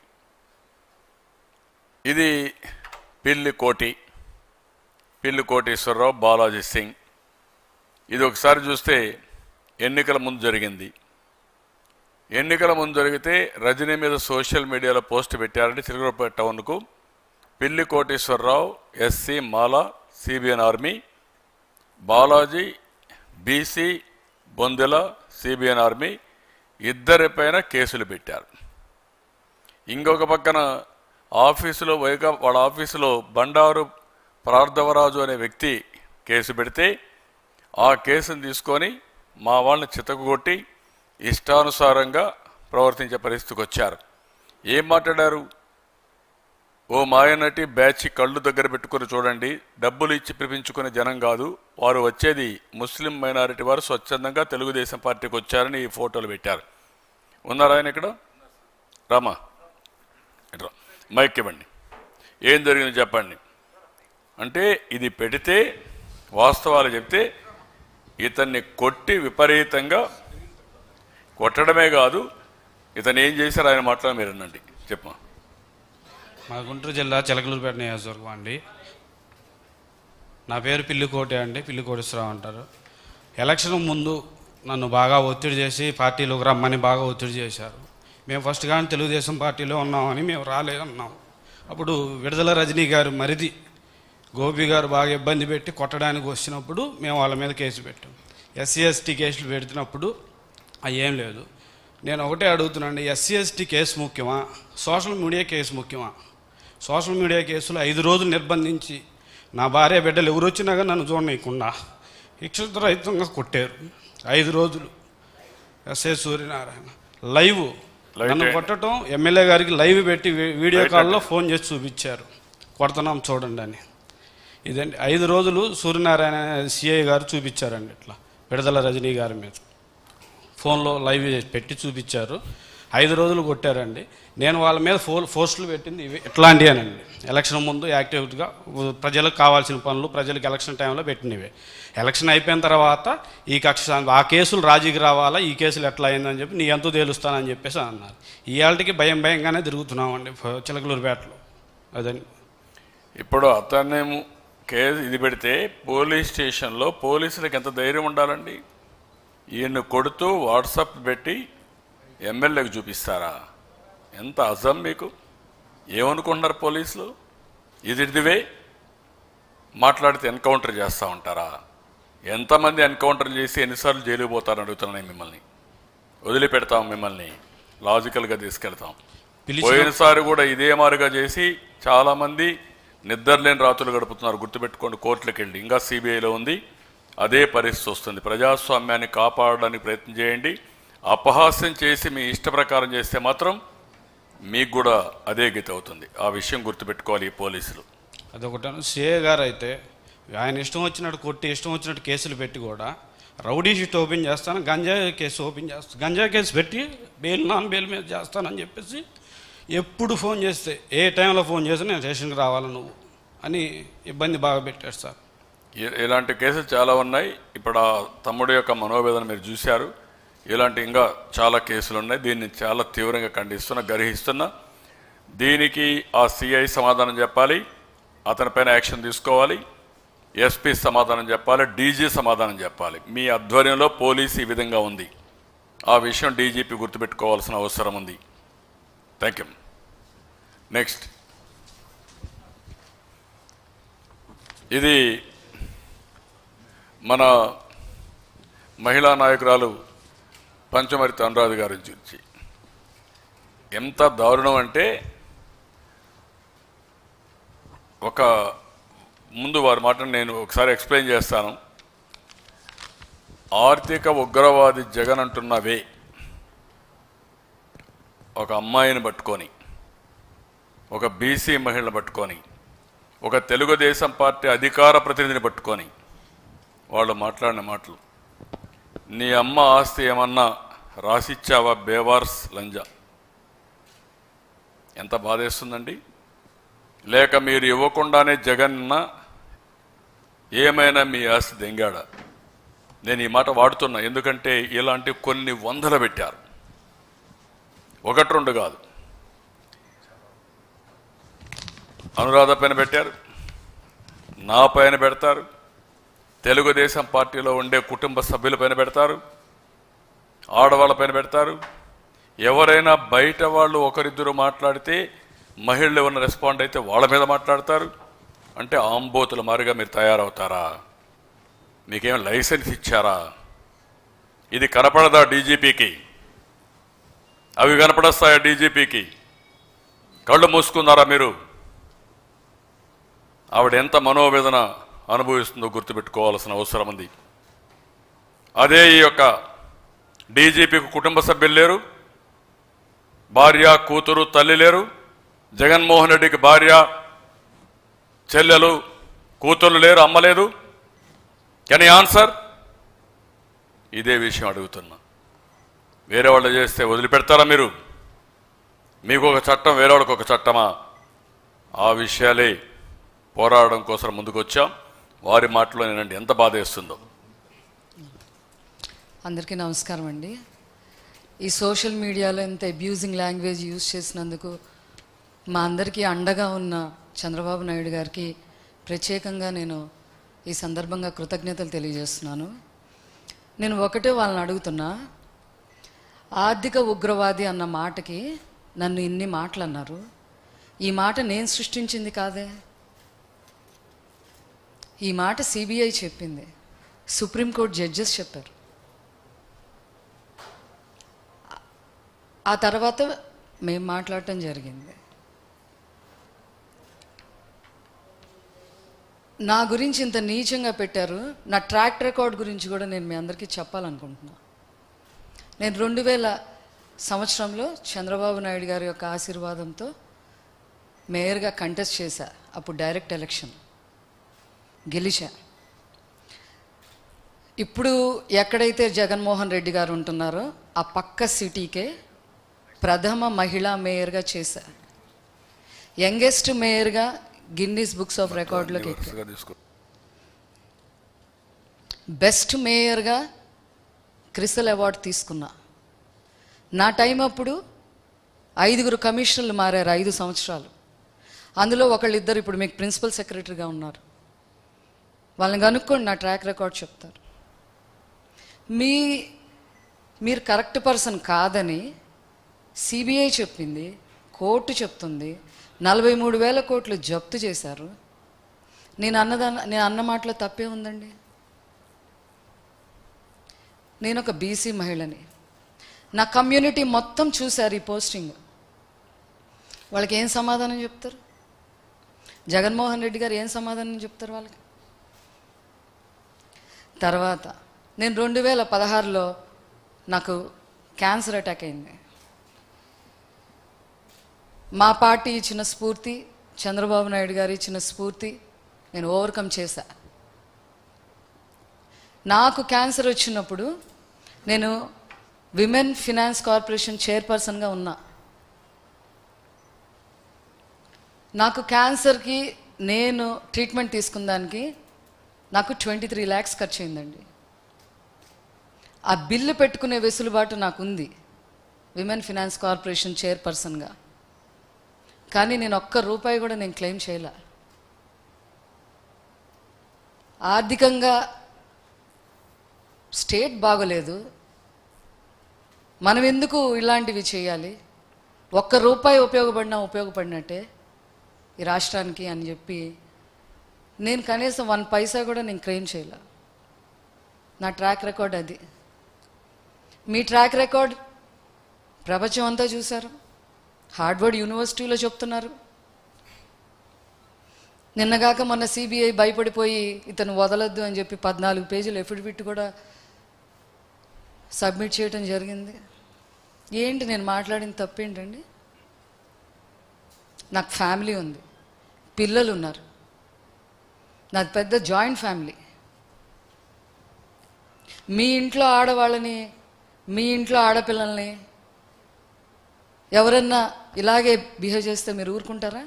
ఇది పిల్లి కోటి పిల్లి కోటేశ్వరరావు బాలాజీ సింగ్ ఇది ఒకసారి చూస్తే ఎన్నికల ముందు జరిగింది ఎన్నికల ముందు జరిగితే రజనీ మీద సోషల్ మీడియాలో పోస్ట్ పెట్టారంటే చిలకలపేట టౌన్కు Pilli Koteswararao SC Mala CBN army Balaji BC Bondela CBN army ఇద్దరిపైన కేసులు పెట్టారు ఇంకొక పక్కన ఆఫీసులో వైగా వాళ్ళ ఆఫీసులో బండారు ప్రార్థవరాజు అనే వ్యక్తి కేసు పెడితే ఆ కేసును తీసుకొని మా వాళ్ళని చితకగొట్టి ఇష్టానుసారంగా ప్రవర్తించే పరిస్థితికి వచ్చారు ఏం మాట్లాడారు ఓ మాయనటి బ్యాచ్ కళ్ళు దగ్గర పెట్టుకొని చూడండి డబ్బులు ఇచ్చి పిలిపించుకునే జనం కాదు వారు వచ్చేది ముస్లిం మైనారిటీ వారు స్వచ్ఛందంగా తెలుగుదేశం పార్టీకి వచ్చారని ఈ ఫోటోలు పెట్టారు ఉన్నారా ఆయన ఇక్కడ రామా ఇట్రా మైక్ ఇవ్వండి ఏం జరిగింది చెప్పండి అంటే ఇది పెడితే వాస్తవాలు చెప్తే ఇతన్ని కొట్టి విపరీతంగా కొట్టడమే కాదు ఇతను ఏం చేశారు ఆయన మాట్లాడి మీరు అనండి చెప్పమా మా గుంటూరు జిల్లా చిలకలూరుపేట నియోజకవర్గం అండి నా పేరు పిల్లికోటి అండి పిల్లికోటేశ్వరరావు అంటారు ఎలక్షన్ ముందు నన్ను బాగా ఒత్తిడి చేసి పార్టీలోకి రమ్మని బాగా ఒత్తిడి చేశారు మేము ఫస్ట్ కానీ తెలుగుదేశం పార్టీలో ఉన్నామని మేము రాలేదన్నాం అప్పుడు విడుదల రజనీ గారు మరిది గోపి గారు బాగా ఇబ్బంది పెట్టి కొట్టడానికి వచ్చినప్పుడు మేము వాళ్ళ మీద కేసు పెట్టాం ఎస్సీ ఎస్టీ కేసులు పెడుతున్నప్పుడు అవి ఏం లేదు నేను ఒకటే అడుగుతున్నాను ఎస్సీ ఎస్టీ కేసు ముఖ్యమా సోషల్ మీడియా కేసు ముఖ్యమా సోషల్ మీడియా కేసులు ఐదు రోజులు నిర్బంధించి నా భార్య బిడ్డలు ఎవరు వచ్చినా కానీ నన్ను చూడనీయకుండా ఇక్షరహితంగా కొట్టారు ఐదు రోజులు ఎస్ఏ సూర్యనారాయణ లైవ్ Live నన్ను ఏ- కొట్టడం ఎమ్మెల్యే గారికి లైవ్ పెట్టి వీ- వీడియో Right కాల్లో ఫోన్ చేసి చూపించారు కొడుతున్నాం చూడండి అని ఇదండి ఐదు రోజులు సూర్యనారాయణ సిఐ గారు చూపించారండి ఇట్లా విడుదల రజనీ గారి మీద ఫోన్లో లైవ్ చేసి పెట్టి చూపించారు ఐదు రోజులు కొట్టారండి నేను వాళ్ళ మీద ఫో పోస్టులు పెట్టింది ఇవి ఇట్లాంటివేనండి ఎలక్షన్ ముందు యాక్టివ్గా ప్రజలకు కావాల్సిన పనులు ప్రజలకు ఎలక్షన్ టైంలో పెట్టినవి ఎలక్షన్ అయిపోయిన తర్వాత ఈ కక్ష ఆ కేసులు రాజీకి రావాలా ఈ కేసులు ఎట్లా అయిందని చెప్పి నీ ఎంతో తేలుస్తానని చెప్పేసి అన్నారు ఇవాళకి భయం భయంగానే తిరుగుతున్నామండి ఫ- చిలకలూరుపేటలో అదని ఇప్పుడు అతనేమో కేసు ఇది పెడితే పోలీస్ స్టేషన్లో పోలీసులకు ఎంత ధైర్యం ఉండాలండి ఈయన్ని కొడుతూ వాట్సాప్ పెట్టి ఎమ్మెల్యేకి చూపిస్తారా ఎంత అజం మీకు ఏమనుకుంటున్నారు పోలీసులు ఇది ఇదివే మాట్లాడితే ఎన్కౌంటర్ చేస్తూ ఉంటారా ఎంతమంది ఎన్కౌంటర్ చేసి ఎన్నిసార్లు జైలుకి పోతారని అడుగుతున్నాను మిమ్మల్ని వదిలిపెడతాం మిమ్మల్ని లాజికల్గా తీసుకెళ్తాం పిలిచిన పోయినసారి కూడా ఇదే మారుగా చేసి చాలా మంది నిద్రలేని రాత్రులు గడుపుతున్నారు గుర్తుపెట్టుకోండి కోర్టులకు వెళ్ళి ఇంకా సిబిఐలో ఉంది అదే పరిస్థితి వస్తుంది ప్రజాస్వామ్యాన్ని కాపాడడానికి ప్రయత్నం చేయండి అపహాస్యం చేసి మీ ఇష్ట ప్రకారం చేస్తే మాత్రం మీకు కూడా అదే గతి అవుతుంది ఆ విషయం గుర్తుపెట్టుకోవాలి ఈ పోలీసులు అదొకటి సిఏ గారు అయితే ఆయన ఇష్టం వచ్చినట్టు కొట్టి ఇష్టం వచ్చినట్టు కేసులు పెట్టి కూడా రౌడీ షీట్ ఓపెన్ చేస్తాను గంజాయి కేసు ఓపెన్ చేస్తాను గంజాయి కేసు పెట్టి బెయిల్ నాన్ బెయిల్ మీద చేస్తానని చెప్పేసి ఎప్పుడు ఫోన్ చేస్తే ఏ టైంలో ఫోన్ చేసినా నేను స్టేషన్కి రావాలి నువ్వు అని ఇబ్బంది బాగా పెట్టాడు సార్ ఇ- ఇలాంటి కేసులు చాలా ఉన్నాయి ఇప్పుడు ఆ తమ్ముడు యొక్క మనోవేదన మీరు చూశారు ఇలాంటి ఇంకా చాలా కేసులు ఉన్నాయి దీన్ని చాలా తీవ్రంగా ఖండిస్తున్నా గర్హిస్తున్నా దీనికి ఆ సిఐ సమాధానం చెప్పాలి అతనిపైన యాక్షన్ తీసుకోవాలి ఎస్పీ సమాధానం చెప్పాలి డీజీ సమాధానం చెప్పాలి మీ ఆధ్వర్యంలో పోలీస్ ఈ విధంగా ఉంది ఆ విషయం డీజీపీ గుర్తుపెట్టుకోవాల్సిన అవసరం ఉంది థ్యాంక్ యూ నెక్స్ట్ ఇది మన మహిళా నాయకురాలు పంచమర్తి అనురాధ గారి గురించి ఎంత దారుణం అంటే ఒక ముందు వారి మాటను నేను ఒకసారి ఎక్స్ప్లెయిన్ చేస్తాను ఆర్థిక ఉగ్రవాది జగన్ అంటున్నవే ఒక అమ్మాయిని పట్టుకొని ఒక బీసీ మహిళను పట్టుకొని ఒక తెలుగుదేశం పార్టీ అధికార ప్రతినిధిని పట్టుకొని వాళ్ళు మాట్లాడిన మాటలు నీ అమ్మ ఆస్తి ఏమన్నా రాసిచ్చావా బేవార్స్ లంజా ఎంత బాధేస్తుందండి లేక మీరు ఇవ్వకుండానే జగన్న ఏమైనా మీ ఆస్తి దెంగాడా నేను ఈ మాట వాడుతున్నా ఎందుకంటే ఇలాంటి కొన్ని వందలు పెట్టారు ఒకటి రెండు కాదు అనురాధ పైన పెట్టారు నా పైన పెడతారు తెలుగుదేశం పార్టీలో ఉండే కుటుంబ సభ్యుల పైన పెడతారు ఆడవాళ్ళ పైన పెడతారు ఎవరైనా బయట వాళ్ళు ఒకరిద్దరు మాట్లాడితే మహిళలు ఎవరైనా రెస్పాండ్ అయితే వాళ్ళ మీద మాట్లాడతారు అంటే ఆంబోతుల మారిగా మీరు తయారవుతారా మీకేం లైసెన్స్ ఇచ్చారా ఇది కనపడదా డీజీపీకి అవి కనపడస్తాయా డీజీపీకి కళ్ళు మూసుకున్నారా మీరు ఆవిడ ఎంత మనోవేదన అనుభవిస్తుందో గుర్తుపెట్టుకోవాల్సిన అవసరం ఉంది అదే ఈ యొక్క డీజీపీకి కుటుంబ సభ్యులు లేరు భార్య కూతురు తల్లి లేరు జగన్మోహన్ రెడ్డికి భార్య చెల్లెలు కూతురు లేరు అమ్మ లేదు కెన్ ఆన్సర్ ఇదే విషయం అడుగుతున్నా వేరే వాళ్ళు చేస్తే వదిలిపెడతారా మీరు మీకు ఒక చట్టం వేరే వాళ్ళకి ఒక చట్టమా ఆ విషయాలే పోరాడడం కోసం ముందుకు వచ్చాం వారి మాటలో నేనండి ఎంత బాధ వేస్తుందో అందరికీ నమస్కారం అండి ఈ సోషల్ మీడియాలో ఇంత అబ్యూజింగ్ లాంగ్వేజ్ యూజ్ చేసినందుకు మా అందరికీ అండగా ఉన్న చంద్రబాబు నాయుడు గారికి ప్రత్యేకంగా నేను ఈ సందర్భంగా కృతజ్ఞతలు తెలియజేస్తున్నాను నేను ఒకటే వాళ్ళని అడుగుతున్నా ఆర్థిక ఉగ్రవాది అన్న మాటకి నన్ను ఇన్ని మాటలు అన్నారు ఈ మాట నేను సృష్టించింది కాదే ఈ మాట సిబిఐ చెప్పింది సుప్రీంకోర్టు జడ్జెస్ చెప్పారు ఆ తర్వాత మేము మాట్లాడటం జరిగింది నా గురించి ఇంత నీచంగా పెట్టారు నా ట్రాక్ రికార్డ్ గురించి కూడా నేను మీ అందరికీ చెప్పాలనుకుంటున్నా నేను రెండు వేల సంవత్సరంలో చంద్రబాబు నాయుడు గారి యొక్క ఆశీర్వాదంతో మేయర్గా కంటెస్ట్ చేశా అప్పుడు డైరెక్ట్ ఎలక్షన్ గెలిచా ఇప్పుడు ఎక్కడైతే జగన్మోహన్ రెడ్డి గారు ఉంటున్నారో ఆ పక్క సిటీకే ప్రథమ మహిళా మేయర్గా చేశా యంగెస్ట్ మేయర్గా గిన్నీస్ బుక్స్ ఆఫ్ రికార్డులోకి ఎక్కా వరుసగా తీసుకో బెస్ట్ మేయర్గా క్రిస్టల్ అవార్డు తీసుకున్నా నా టైం అప్పుడు ఐదుగురు కమిషనర్లు మారారు ఐదు సంవత్సరాలు అందులో ఒకళ్ళిద్దరు ఇప్పుడు మీకు ప్రిన్సిపల్ సెక్రటరీగా ఉన్నారు వాళ్ళని కనుక్కోండి నా ట్రాక్ రికార్డ్ చెప్తారు మీ మీరు కరెక్ట్ పర్సన్ కాదని సిబిఐ చెప్పింది కోర్టు చెప్తుంది నలభై మూడు వేల కోట్లు జప్తు చేశారు నేను అన్నదాన నేను అన్న మాటలో తప్పే ఉందండి నేను ఒక బీసీ మహిళని నా కమ్యూనిటీ మొత్తం చూశారు ఈ పోస్టింగ్ వాళ్ళకి ఏం సమాధానం చెప్తారు జగన్మోహన్ రెడ్డి గారు ఏం సమాధానం చెప్తారు వాళ్ళకి తర్వాత నేను రెండు వేల పదహారులో నాకు క్యాన్సర్ అటాక్ అయింది మా పార్టీ ఇచ్చిన స్ఫూర్తి చంద్రబాబు నాయుడు గారు ఇచ్చిన స్ఫూర్తి నేను ఓవర్కమ్ చేశా నాకు క్యాన్సర్ వచ్చినప్పుడు నేను విమెన్ ఫినాన్స్ కార్పొరేషన్ చైర్పర్సన్గా ఉన్నా నాకు క్యాన్సర్కి నేను ట్రీట్మెంట్ తీసుకున్న దానికి నాకు ట్వంటీ త్రీ ల్యాక్స్ ఖర్చు అయిందండి ఆ బిల్లు పెట్టుకునే వెసులుబాటు నాకు ఉంది విమెన్ ఫినాన్స్ కార్పొరేషన్ చైర్పర్సన్గా కానీ నేను ఒక్క రూపాయి కూడా నేను క్లెయిమ్ చేయలే ఆర్థికంగా స్టేట్ బాగోలేదు మనం ఎందుకు ఇలాంటివి చేయాలి ఒక్క రూపాయి ఉపయోగపడినా ఉపయోగపడినట్టే ఈ రాష్ట్రానికి అని చెప్పి నేను కనీసం వన్ పైసా కూడా నేను క్లెయిమ్ చేయలే నా ట్రాక్ రికార్డ్ అది మీ ట్రాక్ రికార్డ్ ప్రపంచం అంతా చూశారు హార్డ్వర్డ్ యూనివర్సిటీలో చెప్తున్నారు నిన్నగాక మొన్న సిబిఐ భయపడిపోయి ఇతను వదలొద్దు అని చెప్పి పద్నాలుగు పేజీలు ఎఫిడవిట్ కూడా సబ్మిట్ చేయడం జరిగింది ఏంటి నేను మాట్లాడిన తప్పేంటండి నాకు ఫ్యామిలీ ఉంది పిల్లలు ఉన్నారు నాది పెద్ద జాయింట్ ఫ్యామిలీ మీ ఇంట్లో ఆడవాళ్ళని మీ ఇంట్లో ఆడపిల్లల్ని ఎవరన్నా ఇలాగే బిహేవ్ చేస్తే మీరు ఊరుకుంటారా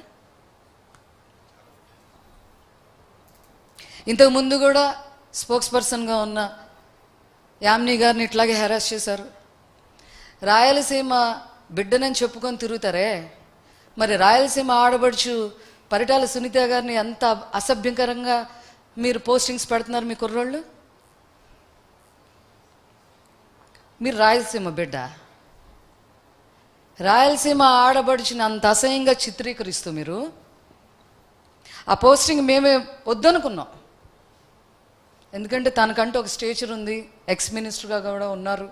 ఇంతకు ముందు కూడా స్పోక్స్ పర్సన్గా ఉన్న యామిని గారిని ఇట్లాగే హెరాస్ చేశారు రాయలసీమ బిడ్డనని చెప్పుకొని తిరుగుతారే మరి రాయలసీమ ఆడబడుచు పరిటాల సునీత గారిని ఎంత అసభ్యకరంగా మీరు పోస్టింగ్స్ పెడుతున్నారు మీ కుర్రోళ్ళు మీరు రాయలసీమ బిడ్డ రాయలసీమ ఆడబడుచుని అంత అసహ్యంగా చిత్రీకరిస్తూ మీరు ఆ పోస్టింగ్ మేమే వద్దనుకున్నాం ఎందుకంటే తనకంటూ ఒక స్టేచర్ ఉంది ఎక్స్ మినిస్టర్గా కూడా ఉన్నారు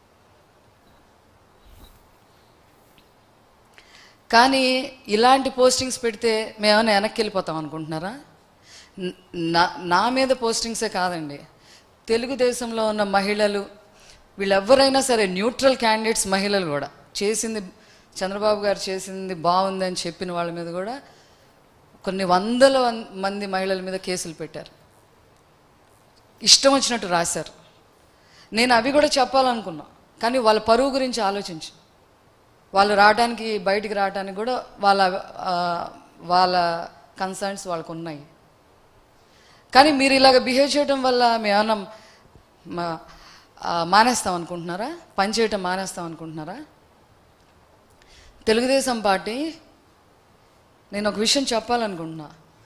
కానీ ఇలాంటి పోస్టింగ్స్ పెడితే మేమైనా వెనక్కి వెళ్ళిపోతాం అనుకుంటున్నారా న- నా నా మీద పోస్టింగ్సే కాదండి తెలుగుదేశంలో ఉన్న మహిళలు వీళ్ళెవరైనా సరే న్యూట్రల్ క్యాండిడేట్స్ మహిళలు కూడా చేసింది చంద్రబాబు గారు చేసింది బాగుంది అని చెప్పిన వాళ్ళ మీద కూడా కొన్ని వందల వన్- మంది మహిళల మీద కేసులు పెట్టారు ఇష్టం వచ్చినట్టు రాశారు నేను అవి కూడా చెప్పాలనుకున్నా కానీ వాళ్ళ పరువు గురించి ఆలోచించు వాళ్ళు రావడానికి బయటికి రావడానికి కూడా వాళ్ళ ఆ, వాళ్ళ కన్సర్న్స్ వాళ్ళకు ఉన్నాయి కానీ మీరు ఇలాగ బిహేవ్ చేయడం వల్ల మేమన్నా మా- ఆ, మానేస్తాం అనుకుంటున్నారా పని చేయటం మానేస్తాం అనుకుంటున్నారా తెలుగుదేశం పార్టీ నేను ఒక విషయం చెప్పాలనుకుంటున్నా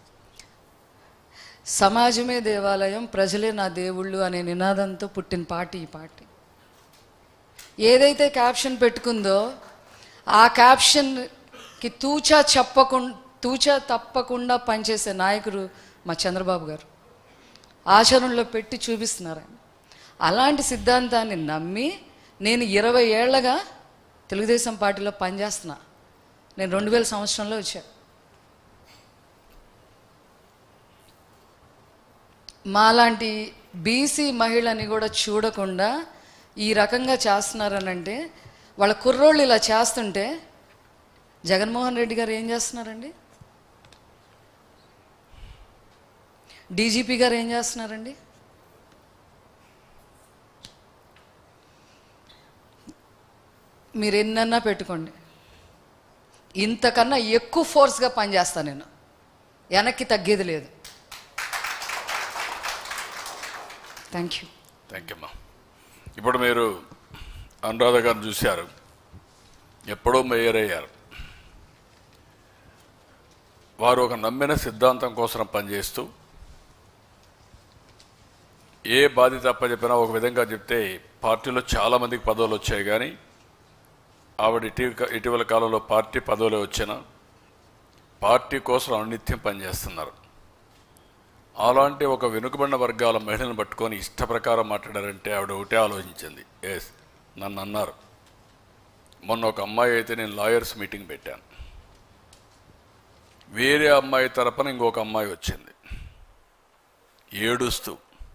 సమాజమే దేవాలయం ప్రజలే నా దేవుళ్ళు అనే నినాదంతో పుట్టిన పార్టీ ఈ పార్టీ ఏదైతే క్యాప్షన్ పెట్టుకుందో ఆ క్యాప్షన్కి తూచా చెప్పకుండా తూచా తప్పకుండా పనిచేసే నాయకుడు మా చంద్రబాబు గారు ఆచరణలో పెట్టి చూపిస్తున్నారు ఆయన అలాంటి సిద్ధాంతాన్ని నమ్మి నేను ఇరవై ఏళ్లగా తెలుగుదేశం పార్టీలో పనిచేస్తున్నా నేను రెండు వేల సంవత్సరంలో వచ్చా మాలాంటి బీసీ మహిళని కూడా చూడకుండా ఈ రకంగా చేస్తున్నారనంటే వాళ్ళ కుర్రోళ్ళు ఇలా చేస్తుంటే జగన్మోహన్ రెడ్డి గారు ఏం చేస్తున్నారండి డీజీపీ గారు ఏం చేస్తున్నారండి మీరు ఎన్నన్నా పెట్టుకోండి ఇంతకన్నా ఎక్కువ ఫోర్స్గా పనిచేస్తాను నేను వెనక్కి తగ్గేది లేదు థ్యాంక్ యూ థ్యాంక్ యూ అమ్మా ఇప్పుడు మీరు అనురాధ గారిని చూశారు ఎప్పుడో మేయర్ అయ్యారు వారు ఒక నమ్మిన సిద్ధాంతం కోసం పనిచేస్తూ ఏ బాధ్యత అప్పచెప్పినా ఒక విధంగా చెప్తే పార్టీలో చాలా మందికి పదవులు వచ్చాయి కానీ ఆవిడ ఇటీవల ఇటీవల కాలంలో పార్టీ పదవులు వచ్చిన పార్టీ కోసం అనిత్యం పనిచేస్తున్నారు అలాంటి ఒక వెనుకబడిన వర్గాల మహిళను పట్టుకొని ఇష్ట ప్రకారం మాట్లాడారంటే ఆవిడ ఒకటే ఆలోచించింది ఎస్ నన్ను అన్నారు మొన్న ఒక అమ్మాయి అయితే నేను లాయర్స్ మీటింగ్ పెట్టాను వేరే అమ్మాయి తరపున ఇంకొక అమ్మాయి వచ్చింది ఏడుస్తూ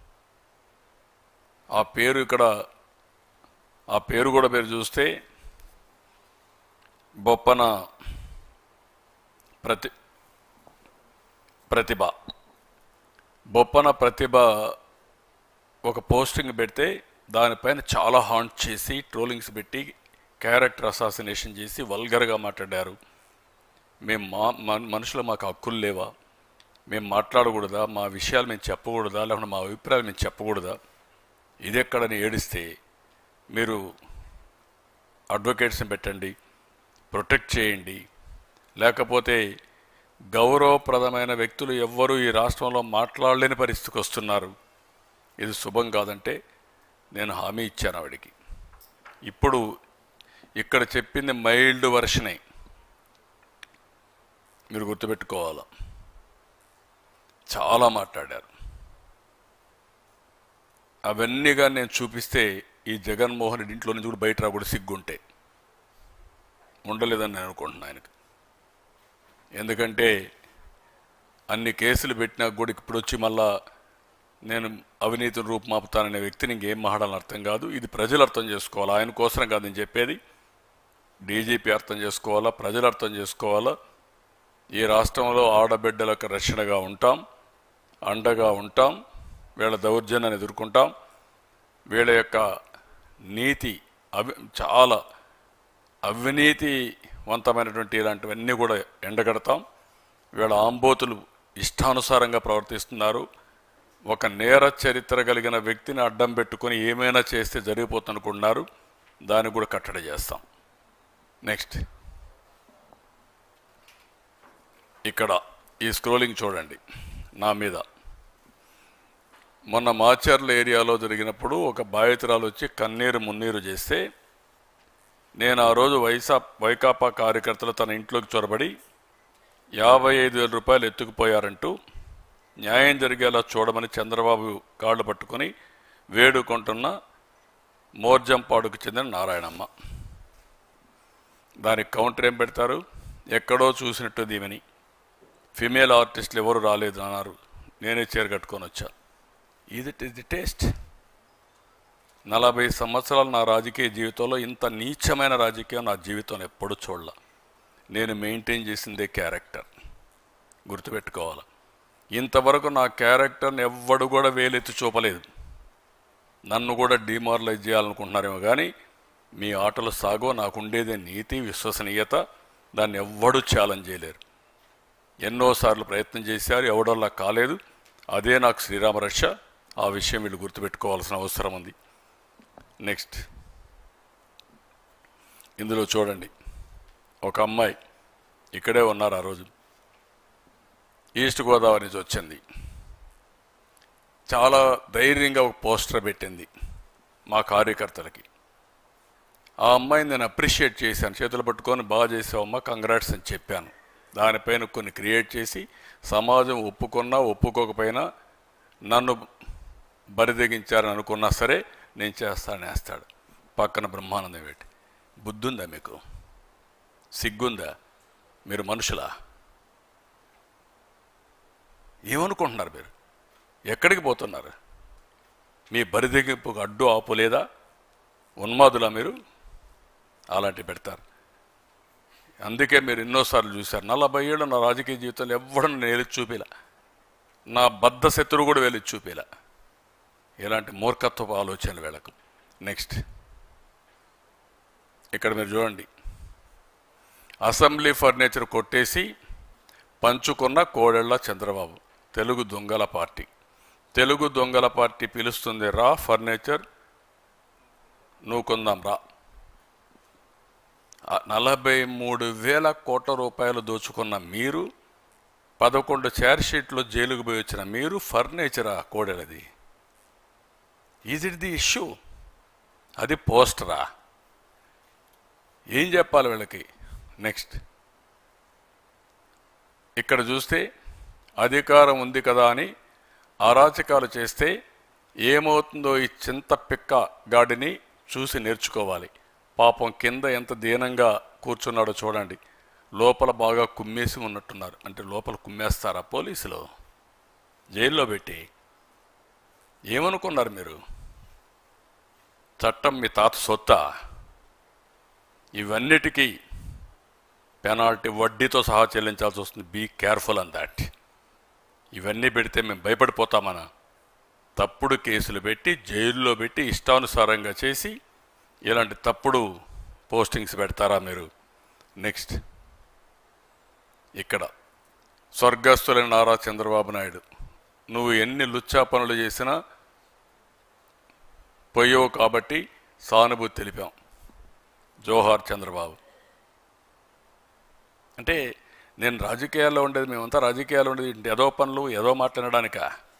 ఆ పేరు ఇక్కడ ఆ పేరు కూడా మీరు చూస్తే బొప్పన ప్రతి ప్రతిభ బొప్పన ప్రతిభ ఒక పోస్టింగ్ పెడితే దానిపైన చాలా హాంట్ చేసి ట్రోలింగ్స్ పెట్టి క్యారెక్టర్ అసాసినేషన్ చేసి వల్గర్గా మాట్లాడారు మేము మా మన- మనుషులు మాకు హక్కులు లేవా మేము మాట్లాడకూడదా మా విషయాలు మేము చెప్పకూడదా లేకుంటే మా అభిప్రాయాలు మేము చెప్పకూడదా ఇది ఎక్కడని ఏడిస్తే మీరు అడ్వకేట్స్ని పెట్టండి ప్రొటెక్ట్ చేయండి లేకపోతే గౌరవప్రదమైన వ్యక్తులు ఎవ్వరూ ఈ రాష్ట్రంలో మాట్లాడలేని పరిస్థితికి వస్తున్నారు ఇది శుభం కాదంటే నేను హామీ ఇచ్చాను ఆవిడికి ఇప్పుడు ఇక్కడ చెప్పింది మైల్డ్ వర్షనే మీరు గుర్తుపెట్టుకోవాలి చాలా మాట్లాడారు అవన్నీగా నేను చూపిస్తే ఈ జగన్మోహన్ రెడ్డి ఇంట్లో నుంచి కూడా బయట రాకూడదు సిగ్గుంటే ఉండలేదని నేను అనుకుంటున్నాను ఆయనకు ఎందుకంటే అన్ని కేసులు పెట్టినా కూడా ఇప్పుడు వచ్చి మళ్ళా నేను అవినీతిని రూపుమాపుతాననే వ్యక్తిని ఇంకేం మాట్లాడాలని అర్థం కాదు ఇది ప్రజలు అర్థం చేసుకోవాలి ఆయన కోసం కాదు నేను చెప్పేది డీజీపీ అర్థం చేసుకోవాలా ప్రజలు అర్థం చేసుకోవాలా ఈ రాష్ట్రంలో ఆడబిడ్డలకు రక్షణగా ఉంటాం అండగా ఉంటాం వీళ్ళ దౌర్జన్యాన్ని ఎదుర్కొంటాం వీళ్ళ యొక్క నీతి అవి చాలా అవినీతివంతమైనటువంటి ఇలాంటివన్నీ కూడా ఎండగడతాం వీళ్ళ ఆంబోతులు ఇష్టానుసారంగా ప్రవర్తిస్తున్నారు ఒక నేర చరిత్ర కలిగిన వ్యక్తిని అడ్డం పెట్టుకొని ఏమైనా చేస్తే జరిగిపోతుందనుకుంటున్నారు దాన్ని కూడా కట్టడి చేస్తాం నెక్స్ట్ ఇక్కడ ఈ స్క్రోలింగ్ చూడండి నా మీద మొన్న మాచర్ల ఏరియాలో జరిగినప్పుడు ఒక బాధితురాలు వచ్చి కన్నీరు మున్నీరు చేస్తే నేను ఆ రోజు వైసా వైకాపా కార్యకర్తలు తన ఇంట్లోకి చొరబడి యాభై ఐదు వేల రూపాయలు ఎత్తుకుపోయారంటూ న్యాయం జరిగేలా చూడమని చంద్రబాబు కాళ్ళు పట్టుకొని వేడుకుంటున్న మోర్జంపాడుకు చెందిన నారాయణమ్మ దానికి కౌంటర్ ఏం పెడతారు ఎక్కడో చూసినట్టు దీవెని ఫిమేల్ ఆర్టిస్టులు ఎవరు రాలేదు అన్నారు నేనే చీర కట్టుకొని వచ్చా ఇది ఇది టేస్ట్ నలభై సంవత్సరాలు నా రాజకీయ జీవితంలో ఇంత నీచమైన రాజకీయం నా జీవితంలో ఎప్పుడు చూడలే నేను మెయింటైన్ చేసిందే క్యారెక్టర్ గుర్తుపెట్టుకోవాలి ఇంతవరకు నా క్యారెక్టర్ని ఎవ్వడు కూడా వేలెత్తి చూపలేదు నన్ను కూడా డిమారలైజ్ చేయాలనుకుంటున్నారేమో కానీ మీ ఆటలు సాగో నాకుండేదే నీతి విశ్వసనీయత దాన్ని ఎవ్వడూ ఛాలెంజ్ చేయలేరు ఎన్నోసార్లు ప్రయత్నం చేశారు ఎవడల్లా కాలేదు అదే నాకు శ్రీరామ రక్ష ఆ విషయం వీళ్ళు గుర్తుపెట్టుకోవాల్సిన అవసరం ఉంది నెక్స్ట్ ఇందులో చూడండి ఒక అమ్మాయి ఇక్కడే ఉన్నారు ఆ రోజు ఈస్ట్ గోదావరి నుంచి వచ్చింది చాలా ధైర్యంగా ఒక పోస్టర్ పెట్టింది మా కార్యకర్తలకి ఆ అమ్మాయిని నేను అప్రిషియేట్ చేశాను చేతులు పట్టుకొని బాగా చేసావమ్మా కంగ్రాట్స్ అని చెప్పాను దానిపైన కొన్ని క్రియేట్ చేసి సమాజం ఒప్పుకున్నా ఒప్పుకోకపోయినా నన్ను బరిదెగించారని అనుకున్నా సరే నేను చేస్తానని వేస్తాడు పక్కన బ్రహ్మానందం పెట్టి బుద్ధుందా మీకు సిగ్గుందా మీరు మనుషులా ఏమనుకుంటున్నారు మీరు ఎక్కడికి పోతున్నారు మీ బరిదెగింపుకు అడ్డు ఆపు లేదా ఉన్మాదులా మీరు అలాంటి పెడతారు అందుకే మీరు ఎన్నోసార్లు చూశారు నలభై ఏళ్ళు నా రాజకీయ జీవితంలో ఎవడను నేను వెళ్ళి చూపిలా నా బద్ధ శత్రువు కూడా వెళ్ళి చూపిలా ఇలాంటి మూర్ఖత్వపు ఆలోచనలు వీళ్ళకు నెక్స్ట్ ఇక్కడ మీరు చూడండి అసెంబ్లీ ఫర్నిచర్ కొట్టేసి పంచుకున్న కోడెళ్ళ చంద్రబాబు తెలుగు దొంగల పార్టీ తెలుగు దొంగల పార్టీ పిలుస్తుంది రా ఫర్నిచర్ నువ్వు కొందాం రా ఆ నలభై మూడు వేల కోట్ల రూపాయలు దోచుకున్న మీరు పదకొండు షీట్లు జైలుకు పోయి వచ్చిన మీరు ఫర్నిచరా కోడెలది ఈజ్ ఇట్ ది ఇష్యూ అది పోస్టరా ఏం చెప్పాలి వీళ్ళకి నెక్స్ట్ ఇక్కడ చూస్తే అధికారం ఉంది కదా అని అరాచకాలు చేస్తే ఏమవుతుందో ఈ చింత పిక్క గాడిని చూసి నేర్చుకోవాలి పాపం కింద ఎంత దీనంగా కూర్చున్నాడో చూడండి లోపల బాగా కుమ్మేసి ఉన్నట్టున్నారు అంటే లోపల కుమ్మేస్తారా పోలీసులు జైల్లో పెట్టి ఏమనుకున్నారు మీరు చట్టం మీ తాత సొత్తా ఇవన్నిటికీ పెనాల్టీ వడ్డీతో సహా చెల్లించాల్సి వస్తుంది బీ కేర్ఫుల్ అన్ దాట్ ఇవన్నీ పెడితే మేము భయపడిపోతామనా తప్పుడు కేసులు పెట్టి జైల్లో పెట్టి ఇష్టానుసారంగా చేసి ఇలాంటి తప్పుడు పోస్టింగ్స్ పెడతారా మీరు నెక్స్ట్ ఇక్కడ స్వర్గస్థులైన నారా చంద్రబాబు నాయుడు నువ్వు ఎన్ని లుచ్చా పనులు చేసినా పోయావు కాబట్టి సానుభూతి తెలిపాం జోహార్ చంద్రబాబు అంటే నేను రాజకీయాల్లో ఉండేది మేమంతా రాజకీయాల్లో ఉండేది ఏదో పనులు ఏదో మాట్లాడడానిక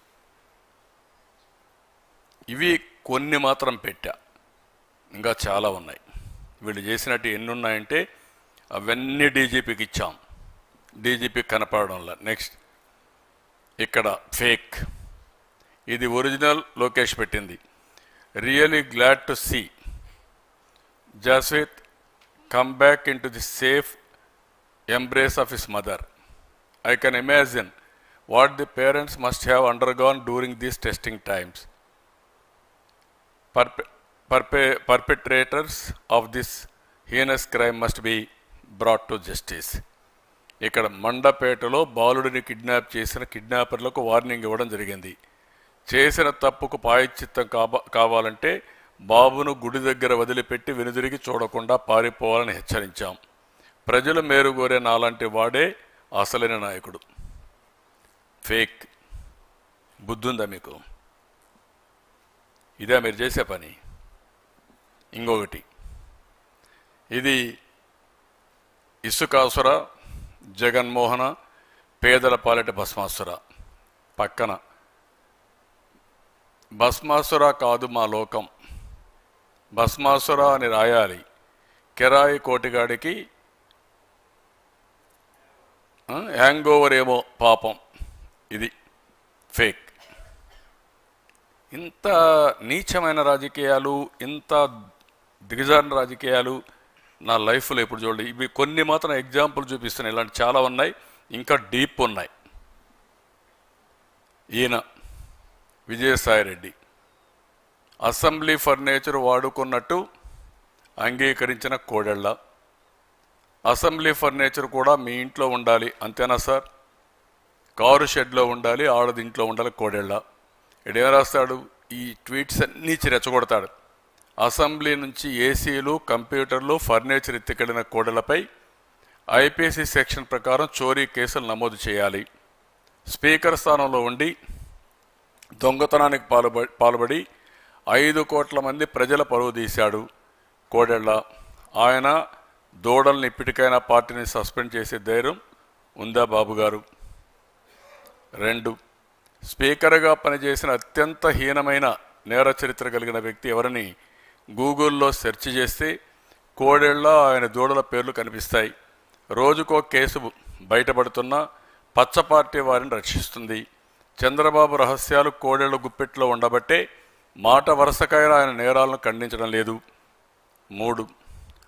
ఇవి కొన్ని మాత్రం పెట్టా ఇంకా చాలా ఉన్నాయి వీళ్ళు చేసినట్టు ఎన్ని ఉన్నాయంటే అవన్నీ డీజీపీకి ఇచ్చాం డీజీపీ కనపడడంలో నెక్స్ట్ ఇక్కడ ఫేక్ ఇది ఒరిజినల్ లోకేష్ పెట్టింది really glad to see Jaswith come back into the safe embrace of his mother. I can imagine what the parents must have undergone during these testing times. Perpe- perpe- perpetrators of this heinous crime must be brought to justice. ఇక్కడ మండపేటలో బాలుడిని kidnap చేసిన కిడ్నాపర్లకు warning ఇవ్వడం జరిగింది చేసిన తప్పుకు పాయచిత్తం కాబ కావాలంటే బాబును గుడి దగ్గర వదిలిపెట్టి వెనుదిరిగి చూడకుండా పారిపోవాలని హెచ్చరించాం ప్రజలు మేరుగోరే నాలాంటి వాడే అసలైన నాయకుడు ఫేక్ బుద్ధుందా మీకు ఇదే మీరు చేసే పని ఇంకొకటి ఇది ఇసుకాసుర జగన్మోహన పేదల పాలిట భస్మాసుర పక్కన భస్మాసుర కాదు మా లోకం భస్మాసుర అని రాయాలి కిరాయి కోటిగాడికి హ్యాంగ్ ఓవర్ ఏమో పాపం ఇది ఫేక్ ఇంత నీచమైన రాజకీయాలు ఇంత దిగజారిన రాజకీయాలు నా లైఫ్లో ఇప్పుడు చూడండి ఇవి కొన్ని మాత్రం ఎగ్జాంపుల్ చూపిస్తున్నాయి ఇలాంటి చాలా ఉన్నాయి ఇంకా డీప్ ఉన్నాయి ఈయన విజయసాయిరెడ్డి అసెంబ్లీ ఫర్నిచర్ వాడుకున్నట్టు అంగీకరించిన కోడెళ్ళ అసెంబ్లీ ఫర్నిచర్ కూడా మీ ఇంట్లో ఉండాలి అంతేనా సార్ కారు షెడ్లో ఉండాలి ఆడది ఇంట్లో ఉండాలి కోడెళ్ళ ఇడేం రాస్తాడు ఈ ట్వీట్స్ అన్నీ రెచ్చగొడతాడు అసెంబ్లీ నుంచి ఏసీలు కంప్యూటర్లు ఫర్నిచర్ ఎత్తికెళ్లిన కోడెలపై ఐపీసీ సెక్షన్ ప్రకారం చోరీ కేసులు నమోదు చేయాలి స్పీకర్ స్థానంలో ఉండి దొంగతనానికి పాల్పడి పాల్పడి ఐదు కోట్ల మంది ప్రజల పరువు తీశాడు కోడెళ్ళ ఆయన దూడల్ని ఇప్పటికైనా పార్టీని సస్పెండ్ చేసే ధైర్యం ఉందా బాబు గారు రెండు స్పీకర్గా పనిచేసిన అత్యంత హీనమైన నేర చరిత్ర కలిగిన వ్యక్తి ఎవరని గూగుల్లో సెర్చ్ చేస్తే కోడేళ్ల ఆయన దూడల పేర్లు కనిపిస్తాయి రోజుకో కేసు బయటపడుతున్న పచ్చ పార్టీ వారిని రక్షిస్తుంది చంద్రబాబు రహస్యాలు కోడేళ్ల గుప్పెట్లో ఉండబట్టే మాట వరుసకైన ఆయన నేరాలను ఖండించడం లేదు మూడు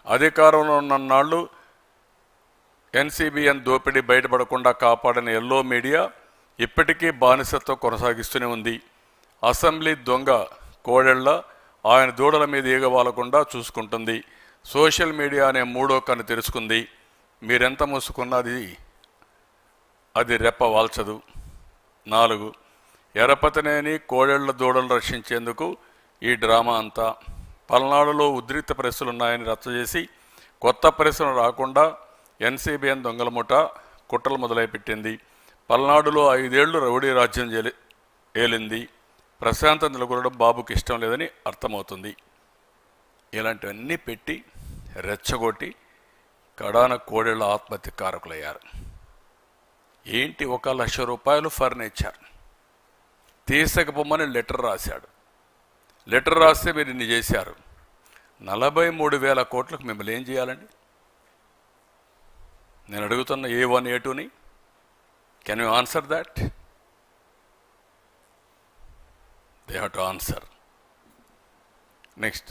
అధికారంలో ఉన్నన్నాళ్ళు ఎన్సీబీఎన్ దోపిడీ బయటపడకుండా కాపాడిన ఎల్లో మీడియా ఇప్పటికీ బానిసత్వం కొనసాగిస్తూనే ఉంది అసెంబ్లీ దొంగ కోడెళ్ల ఆయన దూడల మీద ఈగవాలకుండా చూసుకుంటుంది సోషల్ మీడియా అనే మూడో కన్ను తెరుచుకుంది మీరెంత మూసుకున్నది అది రెప్ప వాల్చదు నాలుగు ఎరపతనేని కోడెళ్ల దూడలు రక్షించేందుకు ఈ డ్రామా అంతా పల్నాడులో ఉద్రిక్త ప్రెస్సులు ఉన్నాయని రచ్చ చేసి కొత్త ప్రెస్సులు రాకుండా ఎన్సీబీఎన్ దొంగల ముఠ కుట్రలు మొదలుపెట్టింది పల్నాడులో ఐదేళ్లు రౌడీ రాజ్యం జేలి- ఏలింది ప్రశాంతం నెలకొనడం బాబుకి ఇష్టం లేదని అర్థమవుతుంది ఇలాంటివన్నీ పెట్టి రెచ్చగొట్టి కడాన కోడేళ్ల ఆత్మహత్య కారకులయ్యారు ఏంటి ఒక లక్ష రూపాయలు ఫర్నిచర్ తీసకపోమని లెటర్ రాశాడు లెటర్ రాస్తే మీరు ఇన్ని చేశారు నలభై మూడు వేల కోట్లకు మిమ్మల్ని ఏం చేయాలండి నేను అడుగుతున్న ఏ వన్ ఏ టూని can you answer that they have to answer next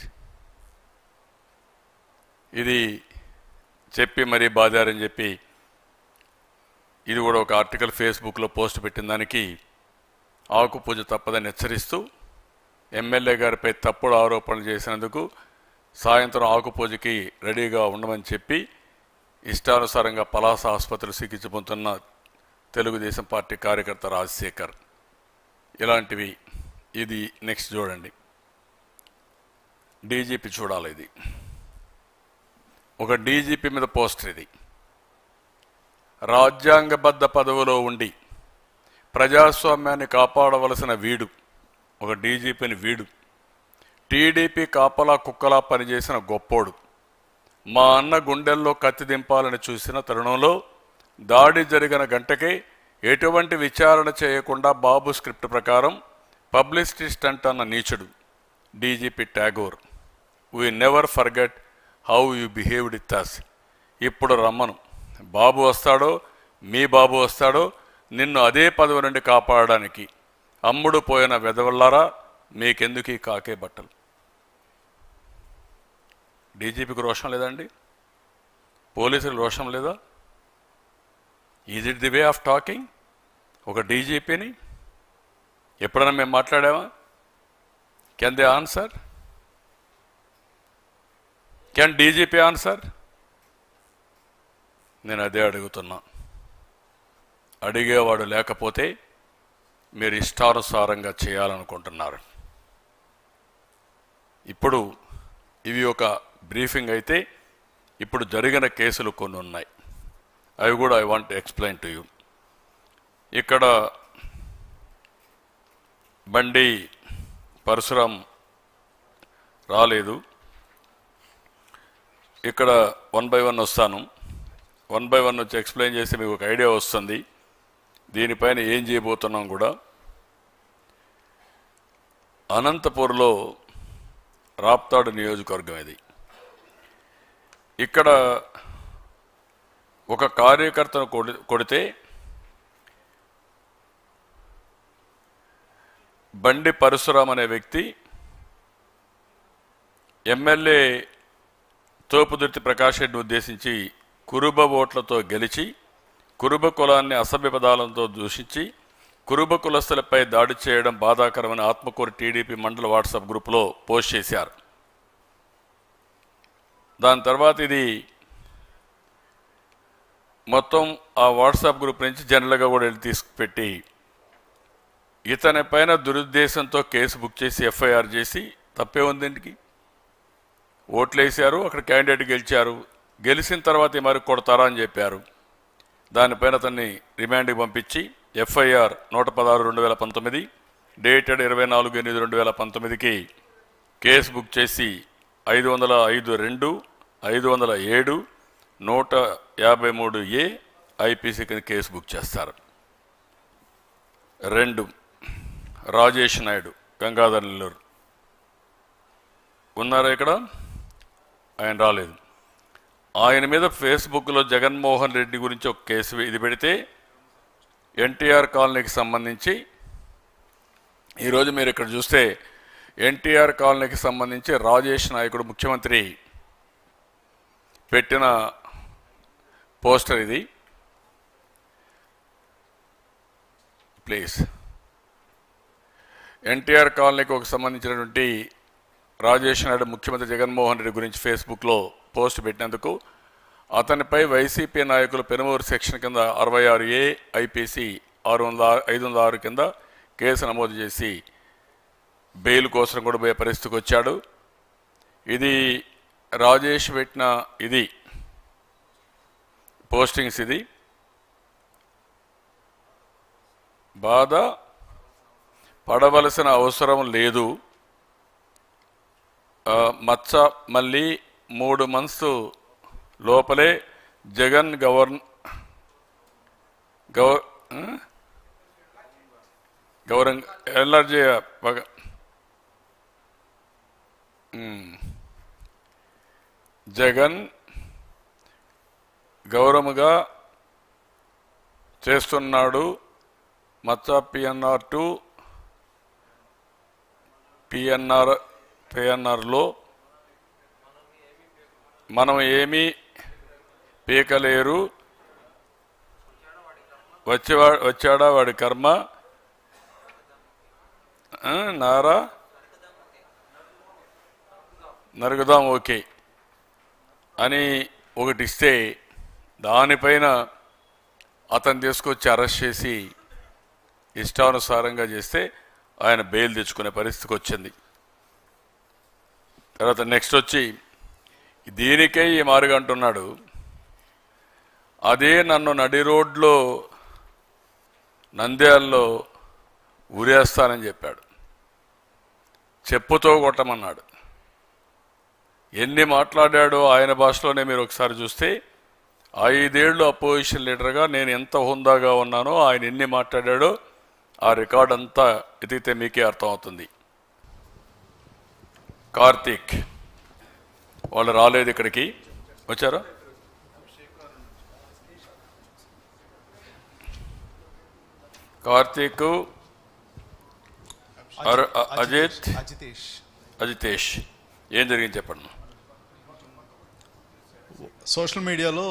ఇది చెప్పి మరీ బాధారని చెప్పి ఇది కూడా ఒక ఆర్టికల్ ఫేస్బుక్లో పోస్ట్ పెట్టిన దానికి ఆకు పూజ తప్పదని హెచ్చరిస్తూ ఎమ్మెల్యే గారిపై తప్పుడు ఆరోపణలు చేసినందుకు సాయంత్రం ఆకు పూజకి రెడీగా ఉండమని చెప్పి ఇష్టానుసారంగా పలాస ఆసుపత్రి చికిత్స పొందుతున్న తెలుగుదేశం పార్టీ కార్యకర్త రాజశేఖర్ ఇలాంటివి ఇది నెక్స్ట్ చూడండి డీజీపీ చూడాలి ఇది ఒక డీజీపీ మీద పోస్టర్ ఇది రాజ్యాంగబద్ధ పదవిలో ఉండి ప్రజాస్వామ్యాన్ని కాపాడవలసిన వీడు ఒక డీజీపీని వీడు టీడీపీ కాపలా కుక్కలా పనిచేసిన గొప్పోడు మా అన్న గుండెల్లో కత్తి దింపాలని చూసిన తరుణంలో దాడి జరిగిన గంటకే ఎటువంటి విచారణ చేయకుండా బాబు స్క్రిప్ట్ ప్రకారం పబ్లిసిటీ స్టంట్ అన్న నీచుడు DGP Tagore we never forget how you behaved with us ఇప్పుడు రమ్మను బాబు వస్తాడో మీ బాబు వస్తాడో నిన్ను అదే పదవి నుండి కాపాడడానికి అమ్ముడు పోయిన వెదవల్లారా మీకెందుకు ఈ కాకే బట్టలు డీజీపీకి రోషం లేదండి పోలీసులకు రోషం లేదా is it the way of talking ఒక డీజీపీని ఎప్పుడైనా మేము మాట్లాడామా can they answer can DGP answer నేను అదే అడుగుతున్నా అడిగేవాడు లేకపోతే మీరు ఇష్టానుసారంగా చేయాలనుకుంటున్నారు ఇప్పుడు ఇవి ఒక బ్రీఫింగ్ అయితే ఇప్పుడు జరిగిన కేసులు కొన్ని ఉన్నాయి అవి కూడా I want explain to you ఇక్కడ బండి పరశురాం రాలేదు ఇక్కడ వన్ బై వన్ వస్తాను వన్ బై వన్ వచ్చి ఎక్స్ప్లెయిన్ చేసి మీకు ఒక ఐడియా వస్తుంది దీనిపైన ఏం చేయబోతున్నాం కూడా అనంతపూర్లో రాప్తాడు నియోజకవర్గం ఇది ఇక్కడ ఒక కార్యకర్తను కొడి కొడితే బండి పరశురాం అనే వ్యక్తి ఎమ్మెల్యే తోపుదుర్తి ప్రకాష్ రెడ్డి ఉద్దేశించి కురుబ ఓట్లతో గెలిచి కురుబ కులాన్ని అసభ్య పదాలతో దూషించి కురుబ కులస్తులపై దాడి చేయడం బాధాకరమని ఆత్మకూరు టీడీపీ మండల వాట్సాప్ గ్రూపులో పోస్ట్ చేశారు దాని తర్వాత ఇది మొత్తం ఆ వాట్సాప్ గ్రూప్ నుంచి జనరల్గా కూడా వెళ్ళి తీసుకుపెట్టి ఇతని పైన దురుద్దేశంతో కేసు బుక్ చేసి ఎఫ్ఐఆర్ చేసి తప్పే ఉంది ఇంటికి ఓట్లు వేశారు అక్కడ క్యాండిడేట్ గెలిచారు గెలిచిన తర్వాత మరి కొడతారా అని చెప్పారు దానిపైన అతన్ని రిమాండ్కి పంపించి ఎఫ్ఐఆర్ నూట పదహారు రెండు వేల పంతొమ్మిది డేటెడ్ ఇరవై నాలుగు ఎనిమిది రెండు వేల పంతొమ్మిదికి కేసు బుక్ చేసి ఐదు వందల ఐదు రెండు ఐదు వందల ఏడు నూట యాభై మూడు ఏ ఐపీసీ కింద కేసు బుక్ చేస్తారు రెండు రాజేష్ నాయుడు గంగాధర్ నెల్లూరు ఉన్నారా ఇక్కడ ఆయన రాలేదు ఆయన మీద ఫేస్బుక్లో జగన్మోహన్ రెడ్డి గురించి ఒక కేసు ఇది పెడితే ఎన్టీఆర్ కాలనీకి సంబంధించి ఈరోజు మీరు ఇక్కడ చూస్తే ఎన్టీఆర్ కాలనీకి సంబంధించి రాజేష్ నాయకుడు ముఖ్యమంత్రి పెట్టిన పోస్టర్ ఇది ప్లీజ్ ఎన్టీఆర్ కాలనీకి ఒక సంబంధించినటువంటి రాజేష్ నాయుడు ముఖ్యమంత్రి జగన్మోహన్ రెడ్డి గురించి ఫేస్బుక్లో పోస్ట్ పెట్టినందుకు అతనిపై వైసీపీ నాయకులు పెనుమూరు సెక్షన్ కింద అరవై ఆరు ఏ ఐపీసీ ఆరు వందల ఐదు వందల ఆరు కింద కేసు నమోదు చేసి బెయిల్ కోసం కూడా పోయే పరిస్థితికి వచ్చాడు ఇది రాజేష్ పెట్టిన ఇది పోస్టింగ్స్ ఇది బాధ పడవలసిన అవసరం లేదు ఆ, మచ్చ మళ్ళీ మూడు మంత్స్ లోపలే జగన్ గవర్న గవర్ ఆ? గౌరవం ఎల్ఆర్జీ బాగా ఉమ్. జగన్ గౌరవముగా చేస్తున్నాడు మచ్చ పిఎన్ఆర్ టు పిఎన్ఆర్ పిఎన్ఆర్లో మనం ఏమీ పీకలేరు వచ్చేవా వచ్చాడా వాడి కర్మ ఆ, నారా నరుగుదాం ఓకే అని ఒకటి ఇస్తే దానిపైన అతను తీసుకొచ్చి అరెస్ట్ చేసి ఇష్టానుసారంగా చేస్తే ఆయన బెయిల్ తెచ్చుకునే పరిస్థితికి వచ్చింది తర్వాత నెక్స్ట్ వచ్చి దీనికే ఈ మారుగా అంటున్నాడు అదే నన్ను నడి రోడ్లో నంద్యాలలో ఉరేస్తానని చెప్పాడు చెప్పుతో కొట్టమన్నాడు ఎన్ని మాట్లాడాడో ఆయన భాషలోనే మీరు ఒకసారి చూస్తే ఐదేళ్లు అపోజిషన్ లీడర్గా నేను ఎంత హుందాగా ఉన్నానో ఆయన ఎన్ని మాట్లాడాడో ఆ రికార్డ్ అంతా ఎదిగితే మీకే అర్థమవుతుంది కార్తీక్ వాళ్ళు రాలేదు ఇక్కడికి వచ్చారా కార్తీక్ అరు- అ- అజిత్ అజితేష్ అజితేష్ ఏం జరిగింది చెప్పండి సోషల్ మీడియాలో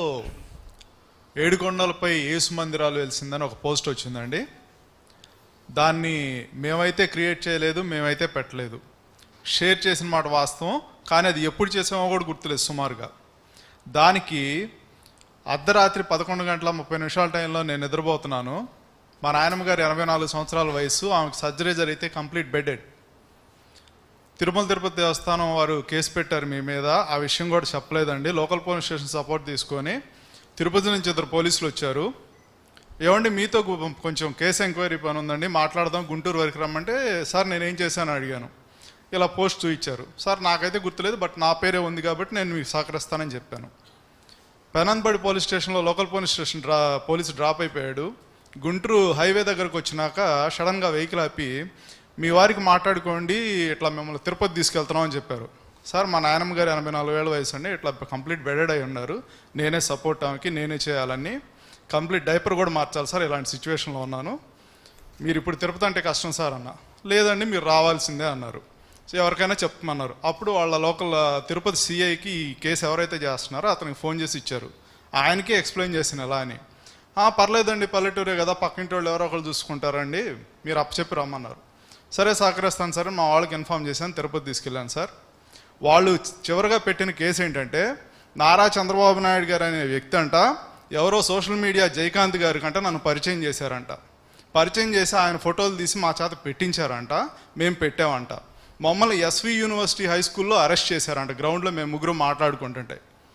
ఏడుకొండలపై యేసు మందిరాలు వెలిసిందని ఒక పోస్ట్ వచ్చిందండి దాన్ని మేమైతే క్రియేట్ చేయలేదు మేమైతే పెట్టలేదు షేర్ చేసిన మాట వాస్తవం కానీ అది ఎప్పుడు చేసామో కూడా గుర్తులేదు సుమారుగా దానికి అర్ధరాత్రి పదకొండు గంటల ముప్పై నిమిషాల టైంలో నేను నిద్రపోతున్నాను మా నాయనమ్మ గారు ఎనభై నాలుగు సంవత్సరాల వయసు ఆమెకు సర్జరీ జరిగితే కంప్లీట్ బెడెడ్ తిరుమల తిరుపతి దేవస్థానం వారు కేసు పెట్టారు మీ మీద ఆ విషయం కూడా చెప్పలేదండి లోకల్ పోలీస్ స్టేషన్ సపోర్ట్ తీసుకొని తిరుపతి నుంచి ఇద్దరు పోలీసులు వచ్చారు ఏమండి మీతో గు- కొంచెం కేసు ఎంక్వైరీ పని ఉందండి మాట్లాడదాం గుంటూరు వరకు రమ్మంటే సార్ నేనేం చేశాను అడిగాను ఇలా పోస్ట్ చూయించారు సార్ నాకైతే గుర్తులేదు బట్ నా పేరే ఉంది కాబట్టి నేను మీకు సహకరిస్తానని చెప్పాను పెనంబడి పోలీస్ స్టేషన్లో లోకల్ పోలీస్ స్టేషన్ డ్రా పోలీసు డ్రాప్ అయిపోయాడు గుంటూరు హైవే దగ్గరకు వచ్చినాక సడన్గా వెహికల్ ఆపి మీ వారికి మాట్లాడుకోండి ఇట్లా మిమ్మల్ని తిరుపతి తీసుకెళ్తున్నాం అని చెప్పారు సార్ మా నాయనమ్మ గారు ఎనభై నాలుగు ఏళ్ళ వయసు అండి ఇట్లా కంప్లీట్ బెడెడ్ అయి ఉన్నారు నేనే సపోర్ట్ ఆమెకి నేనే చేయాలని కంప్లీట్ డైపర్ కూడా మార్చాలి సార్ ఇలాంటి సిచ్యువేషన్లో ఉన్నాను మీరు ఇప్పుడు తిరుపతి అంటే కష్టం సార్ అన్న లేదండి మీరు రావాల్సిందే అన్నారు సో ఎవరికైనా చెప్పమన్నారు అప్పుడు వాళ్ళ లోకల్ ఆ, తిరుపతి సిఐకి ఈ కేసు ఎవరైతే చేస్తున్నారో అతనికి ఫోన్ చేసి ఇచ్చారు ఆయనకే ఎక్స్ప్లెయిన్ చేసిన ఎలా అని "ఆ, పర్లేదండి పల్లెటూరే కదా పక్కింటి వాళ్ళు ఎవరో ఒకరు చూసుకుంటారండి మీరు అప్పచెప్పి రమ్మన్నారు సరే సహకరిస్తాను సార్ మా వాళ్ళకి ఇన్ఫామ్ చేశాను తిరుపతి తీసుకెళ్ళాను సార్ వాళ్ళు చివరిగా పెట్టిన కేసు ఏంటంటే నారా చంద్రబాబు నాయుడు గారు అనే వ్యక్తి అంట ఎవరో సోషల్ మీడియా జయకాంత్ గారి కంట నన్ను పరిచయం చేశారంట పరిచయం చేసి ఆయన ఫోటోలు తీసి మా చేత పెట్టించారంట మేము పెట్టామంట మమ్మల్ని ఎస్వి యూనివర్సిటీ హై స్కూల్లో అరెస్ట్ చేశారంట గ్రౌండ్లో మేము ముగ్గురు మాట్లాడుకుంటుంటే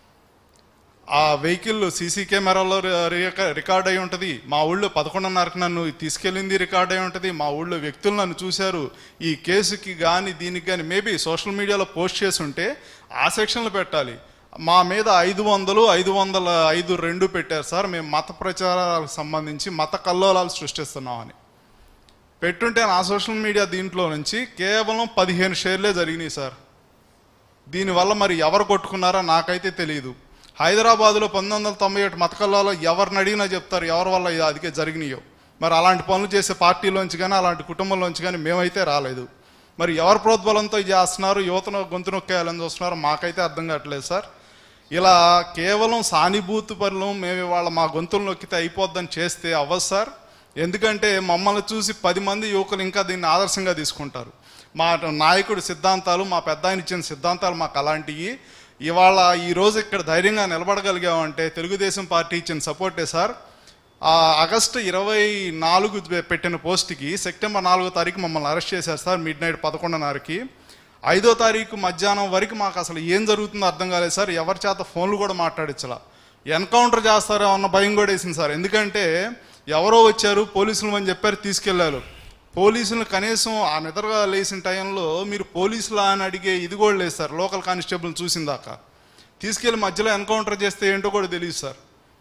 ఆ వెహికల్ సీసీ కెమెరాలో రి- రికార్డ్ అయి ఉంటుంది మా ఊళ్ళో పదకొండున్నరకు నన్ను తీసుకెళ్ళింది రికార్డ్ అయి ఉంటుంది మా ఊళ్ళో వ్యక్తులు నన్ను చూశారు ఈ కేసుకి కానీ దీనికి కానీ మేబీ సోషల్ మీడియాలో పోస్ట్ చేసి ఉంటే ఆ సెక్షన్లు పెట్టాలి మా మీద ఐదు వందలు ఐదు వందల ఐదు రెండు పెట్టారు సార్ మేము మత ప్రచారాలకు సంబంధించి మత కల్లోలాలు సృష్టిస్తున్నామని పెట్టుంటే నా సోషల్ మీడియా దీంట్లో నుంచి కేవలం పదిహేను షేర్లే జరిగినాయి సార్ దీనివల్ల మరి ఎవరు కొట్టుకున్నారో నాకైతే తెలియదు హైదరాబాద్లో పంతొమ్మిది వందల తొంభై ఒకటి మతకల్లాలో ఎవరిని అడిగినా చెప్తారు ఎవరి వల్ల ఇది అదికే జరిగినాయో మరి అలాంటి పనులు చేసే పార్టీలోంచి కానీ అలాంటి కుటుంబంలోంచి కానీ మేమైతే రాలేదు మరి ఎవరి ప్రోద్బలంతో ఇది చేస్తున్నారు యువతను గొంతు నొక్కేయాలని చూస్తున్నారు మాకైతే అర్థం కావట్లేదు సార్ ఇలా కేవలం సానుభూతి పనులు మేము ఇవాళ మా గొంతులు నొక్కితే అయిపోద్దని చేస్తే అవ్వదు సార్ ఎందుకంటే మమ్మల్ని చూసి పది మంది యువకులు ఇంకా దీన్ని ఆదర్శంగా తీసుకుంటారు మా నాయకుడి సిద్ధాంతాలు మా పెద్ద ఆయన ఇచ్చిన సిద్ధాంతాలు మాకు అలాంటివి ఇవాళ ఈ రోజు ఇక్కడ ధైర్యంగా నిలబడగలిగామంటే తెలుగుదేశం పార్టీ ఇచ్చిన సపోర్టే సార్ ఆ ఆగస్టు ఇరవై నాలుగు పెట్టిన పోస్ట్కి సెప్టెంబర్ నాలుగో తారీఖు మమ్మల్ని అరెస్ట్ చేశారు సార్ మిడ్ నైట్ పదకొండున్నరకి ఐదో తారీఖు మధ్యాహ్నం వరకు మాకు అసలు ఏం జరుగుతుందో అర్థం కాలేదు సార్ ఎవరి చేత ఫోన్లు కూడా మాట్లాడించలా ఎన్కౌంటర్ చేస్తారో అన్న భయం కూడా వేసింది సార్ ఎందుకంటే ఎవరో వచ్చారు పోలీసులు అని చెప్పారు తీసుకెళ్లారు పోలీసులు కనీసం ఆ నిద్రగా లేచిన టైంలో మీరు పోలీసులా అని అడిగే ఇది కూడా లేదు సార్ లోకల్ కానిస్టేబుల్ చూసిందాక తీసుకెళ్లి మధ్యలో ఎన్కౌంటర్ చేస్తే ఏంటో కూడా తెలియదు సార్